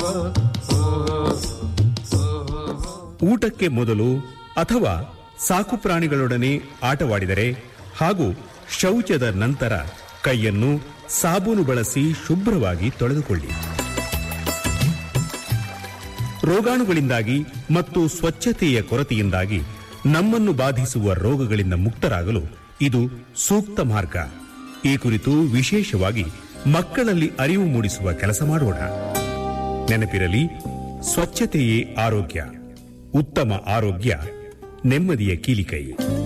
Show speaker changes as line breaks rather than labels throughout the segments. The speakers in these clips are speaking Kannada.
ಊಟಕ್ಕೆ ಮೊದಲು ಅಥವಾ ಸಾಕು ಪ್ರಾಣಿಗಳೊಡನೆ ಆಟವಾಡಿದರೆ ಹಾಗೂ ಶೌಚದ ನಂತರ ಕೈಯನ್ನು ಸಾಬೂನು ಬಳಸಿ ಶುಭ್ರವಾಗಿ ತೊಳೆದುಕೊಳ್ಳಿ ರೋಗಾಣುಗಳಿಂದಾಗಿ ಮತ್ತು ಸ್ವಚ್ಛತೆಯ ಕೊರತೆಯಿಂದಾಗಿ ನಮ್ಮನ್ನು ಬಾಧಿಸುವ ರೋಗಗಳಿಂದ ಮುಕ್ತರಾಗಲು ಇದು ಸೂಕ್ತ ಮಾರ್ಗ ಈ ಕುರಿತು ವಿಶೇಷವಾಗಿ ಮಕ್ಕಳಲ್ಲಿ ಅರಿವು ಮೂಡಿಸುವ ಕೆಲಸ ಮಾಡೋಣ ನೆನಪಿರಲಿ ಸ್ವಚ್ಛತೆಯೇ ಆರೋಗ್ಯ ಉತ್ತಮ ಆರೋಗ್ಯ ನೆಮ್ಮದಿಯ ಕೀಲಿಕೈ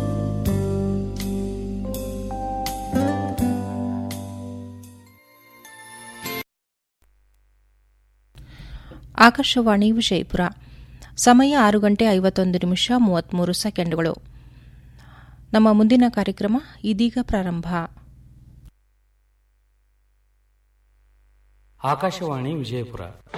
ಆಕಾಶವಾಣಿ ವಿಜಯಪುರ ಸಮಯ ಆರು ಗಂಟೆ ಐವತ್ತೊಂದು ನಿಮಿಷ ಮೂವತ್ಮೂರು ಸೆಕೆಂಡ್ಗಳು ನಮ್ಮ ಮುಂದಿನ ಕಾರ್ಯಕ್ರಮ ಇದೀಗ ಪ್ರಾರಂಭ
ಆಕಾಶವಾಣಿ ವಿಜಯಪುರ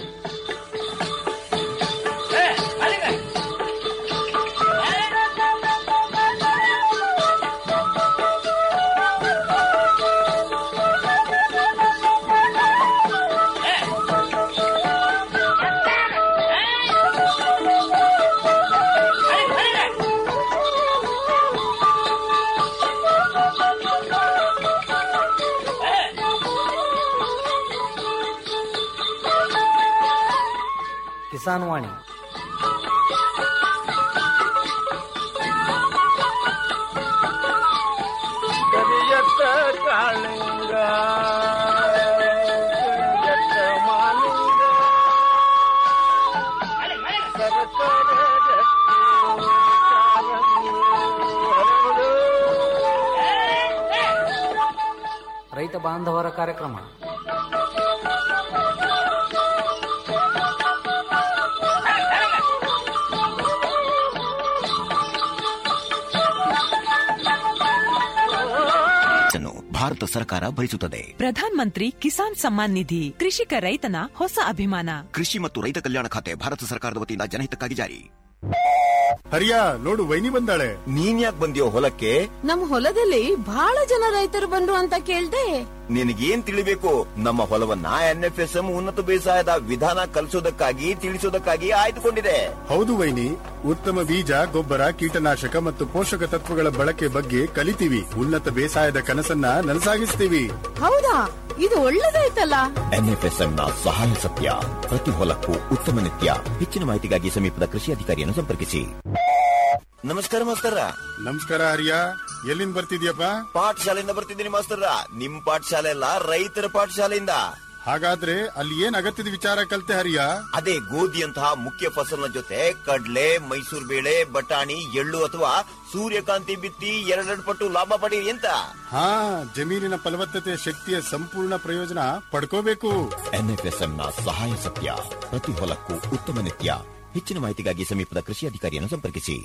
ಕಿಸಾನ್ ವಾಣಿ
ಕರಿಯತ್ತ ಕಾಳಿಂಗ ಕರಿಯತ್ತ ಮಾಲಿಂಗ ಸರಸರ ಗಟ್ಟಿ ಕಾಲಂಗಿ ಹರಡು.
ರೈತ ಬಾಂಧವರ ಕಾರ್ಯಕ್ರಮ
ಅನ್ನು ಭಾರತ ಸರ್ಕಾರ ಭರಿಸುತ್ತದೆ
ಪ್ರಧಾನ್ ಮಂತ್ರಿ ಕಿಸಾನ್ ಸಮ್ಮಾನ್ ನಿಧಿ ಕೃಷಿಕ ರೈತನ ಹೊಸ ಅಭಿಮಾನ
ಕೃಷಿ ಮತ್ತು ರೈತ ಕಲ್ಯಾಣ ಖಾತೆ ಭಾರತ ಸರ್ಕಾರದ ವತಿಯಿಂದ ಜನಹಿತಕ್ಕಾಗಿ ಜಾರಿ
ಹರಿಯ ನೋಡು ವೈನಿ ಬಂದಾಳೆ
ನೀನ್ ಯಾಕೆ ಬಂದಿಯೋ ಹೊಲಕ್ಕೆ
ನಮ್ ಹೊಲದಲ್ಲಿ ಬಹಳ ಜನ ರೈತರು ಬಂದ್ರು ಅಂತ ಕೇಳ್ದೆ
ನಿನಗೇನ್ ತಿಳಿಬೇಕು ನಮ್ಮ ಹೊಲವನ್ನ ಎನ್ಎಫ್ಎಸ್ಎಂ ಉನ್ನತ ಬೇಸಾಯದ ವಿಧಾನ ಕಲಿಸೋದಕ್ಕಾಗಿ ತಿಳಿಸೋದಕ್ಕಾಗಿ ಆಯ್ದುಕೊಂಡಿದೆ
ಹೌದು ವೈನಿ ಉತ್ತಮ ಬೀಜ ಗೊಬ್ಬರ ಕೀಟನಾಶಕ ಮತ್ತು ಪೋಷಕ ತತ್ವಗಳ ಬಳಕೆ ಬಗ್ಗೆ ಕಲಿತೀವಿ ಉನ್ನತ ಬೇಸಾಯದ ಕನಸನ್ನ ನನಸಾಗಿಸ್ತೀವಿ
ಹೌದಾ ಇದು ಒಳ್ಳೇದಾಯ್ತಲ್ಲ
ಎನ್ಎಫ್ಎಸ್ಎಂ ನ ಸಹಾಯ ಸತ್ಯ ಪ್ರತಿ ಹೊಲಕ್ಕೂ ಉತ್ತಮ ನಿತ್ಯ ಹೆಚ್ಚಿನ ಮಾಹಿತಿಗಾಗಿ ಸಮೀಪದ ಕೃಷಿ ಅಧಿಕಾರಿಯನ್ನು ಸಂಪರ್ಕಿಸಿ ನಮಸ್ಕಾರ ಮಾಸ್ತರ
ನಮಸ್ಕಾರ ಹರಿಯ ಎಲ್ಲಿಂದ ಬರ್ತಿದ್ಯಪ್ಪ
ಪಾಠಶಾಲೆಯಿಂದ ಬರ್ತಿದ್ದೀನಿ ಮಾಸ್ತರ ನಿಮ್ ಪಾಠಶಾಲೆ ಅಲ್ಲ ರೈತರ ಪಾಠಶಾಲೆಯಿಂದ
ಹಾಗಾದ್ರೆ ಅಲ್ಲಿ ಏನ್ ಅಗತ್ಯದ ವಿಚಾರ ಕಲ್ತೆ ಹರಿಯ
ಅದೇ ಗೋಧಿಯಂತಹ ಮುಖ್ಯ ಫಸಲಿನ ಜೊತೆ ಕಡ್ಲೆ ಮೈಸೂರು ಬೇಳೆ ಬಟಾಣಿ ಎಳ್ಳು ಅಥವಾ ಸೂರ್ಯಕಾಂತಿ ಬಿತ್ತಿ ಎರಡೆರಡು ಪಟ್ಟು ಲಾಭ ಪಡೀರಿ ಅಂತ
ಹಾ ಜಮೀನಿನ ಫಲವತ್ತತೆಯ ಶಕ್ತಿಯ ಸಂಪೂರ್ಣ ಪ್ರಯೋಜನ ಪಡ್ಕೋಬೇಕು
ಎನ್ಎಫ್ಎಸ್ಎಂ ನ ಸಹಾಯ ಸತ್ಯ ಪ್ರತಿ ಹೊಲಕ್ಕೂ ಉತ್ತಮ ನಿತ್ಯ ಹೆಚ್ಚಿನ ಮಾಹಿತಿಗಾಗಿ ಸಮೀಪದ ಕೃಷಿ ಅಧಿಕಾರಿಯನ್ನು ಸಂಪರ್ಕಿಸಿ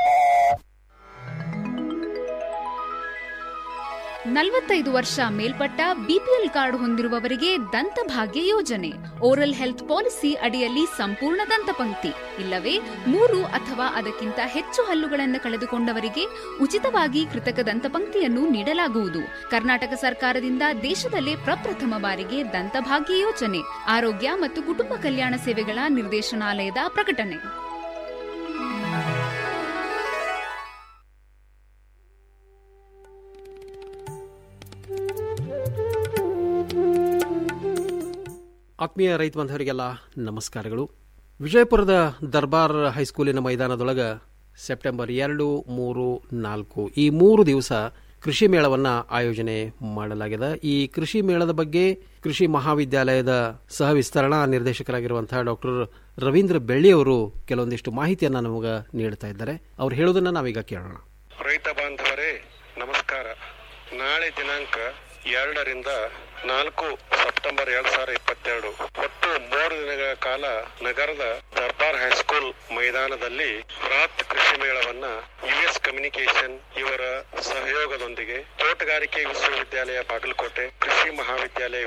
ನಲವತ್ತೈದು ವರ್ಷ ಮೇಲ್ಪಟ್ಟ ಬಿಪಿಎಲ್ ಕಾರ್ಡ್ ಹೊಂದಿರುವವರಿಗೆ ದಂತಭಾಗ್ಯ ಯೋಜನೆ ಓರಲ್ ಹೆಲ್ತ್ ಪಾಲಿಸಿ ಅಡಿಯಲ್ಲಿ ಸಂಪೂರ್ಣ ದಂತಪಂಕ್ತಿ ಇಲ್ಲವೇ ಮೂರು ಅಥವಾ ಅದಕ್ಕಿಂತ ಹೆಚ್ಚು ಹಲ್ಲುಗಳನ್ನು ಕಳೆದುಕೊಂಡವರಿಗೆ ಉಚಿತವಾಗಿ ಕೃತಕ ದಂತಪಂಕ್ತಿಯನ್ನು ನೀಡಲಾಗುವುದು ಕರ್ನಾಟಕ ಸರ್ಕಾರದಿಂದ ದೇಶದಲ್ಲೇ ಪ್ರಪ್ರಥಮ ಬಾರಿಗೆ ದಂತಭಾಗ್ಯ ಯೋಜನೆ ಆರೋಗ್ಯ ಮತ್ತು ಕುಟುಂಬ ಕಲ್ಯಾಣ ಸೇವೆಗಳ ನಿರ್ದೇಶನಾಲಯದ ಪ್ರಕಟಣೆ
ಆತ್ಮೀಯ ರೈತ ಬಾಂಧವರಿಗೆಲ್ಲ ನಮಸ್ಕಾರಗಳು ವಿಜಯಪುರದ ದರ್ಬಾರ್ ಹೈಸ್ಕೂಲಿನ ಮೈದಾನದೊಳಗೆ ಸೆಪ್ಟೆಂಬರ್ ಎರಡು ಮೂರು ನಾಲ್ಕು ಈ ಮೂರು ದಿವಸ ಕೃಷಿ ಮೇಳವನ್ನು ಆಯೋಜನೆ ಮಾಡಲಾಗಿದೆ ಈ ಕೃಷಿ ಮೇಳದ ಬಗ್ಗೆ ಕೃಷಿ ಮಹಾವಿದ್ಯಾಲಯದ ಸಹ ವಿಸ್ತರಣಾ ನಿರ್ದೇಶಕರಾಗಿರುವಂತಹ ಡಾಕ್ಟರ್ ರವೀಂದ್ರ ಬೆಳ್ಳಿ ಅವರು ಕೆಲವೊಂದಿಷ್ಟು ಮಾಹಿತಿಯನ್ನು ನಮಗೆ ನೀಡ್ತಾ ಇದ್ದಾರೆ ಅವ್ರು ಹೇಳೋದನ್ನ ನಾವೀಗ ಕೇಳೋಣ
ರೈತ ಬಾಂಧವರೇ ನಮಸ್ಕಾರ ನಾಳೆ ದಿನಾಂಕ ಎರಡರಿಂದ ನಾಲ್ಕು ಸೆಪ್ಟೆಂಬರ್ ಎರಡ್ ಸಾವಿರದ ಇಪ್ಪತ್ತೆರಡು ಒಟ್ಟು ಮೂರು ದಿನಗಳ ಕಾಲ ನಗರದ ದರ್ಬಾರ್ ಹೈಸ್ಕೂಲ್ ಮೈದಾನದಲ್ಲಿ ಬೃಹತ್ ಕೃಷಿ ಮೇಳವನ್ನ ಯುಎಸ್ ಕಮ್ಯುನಿಕೇಶನ್ ಇವರ ಸಹಯೋಗದೊಂದಿಗೆ ತೋಟಗಾರಿಕೆ ವಿಶ್ವವಿದ್ಯಾಲಯ ಬಾಗಲಕೋಟೆ ಕೃಷಿ ಮಹಾವಿದ್ಯಾಲಯ ವಿಜಯಪುರ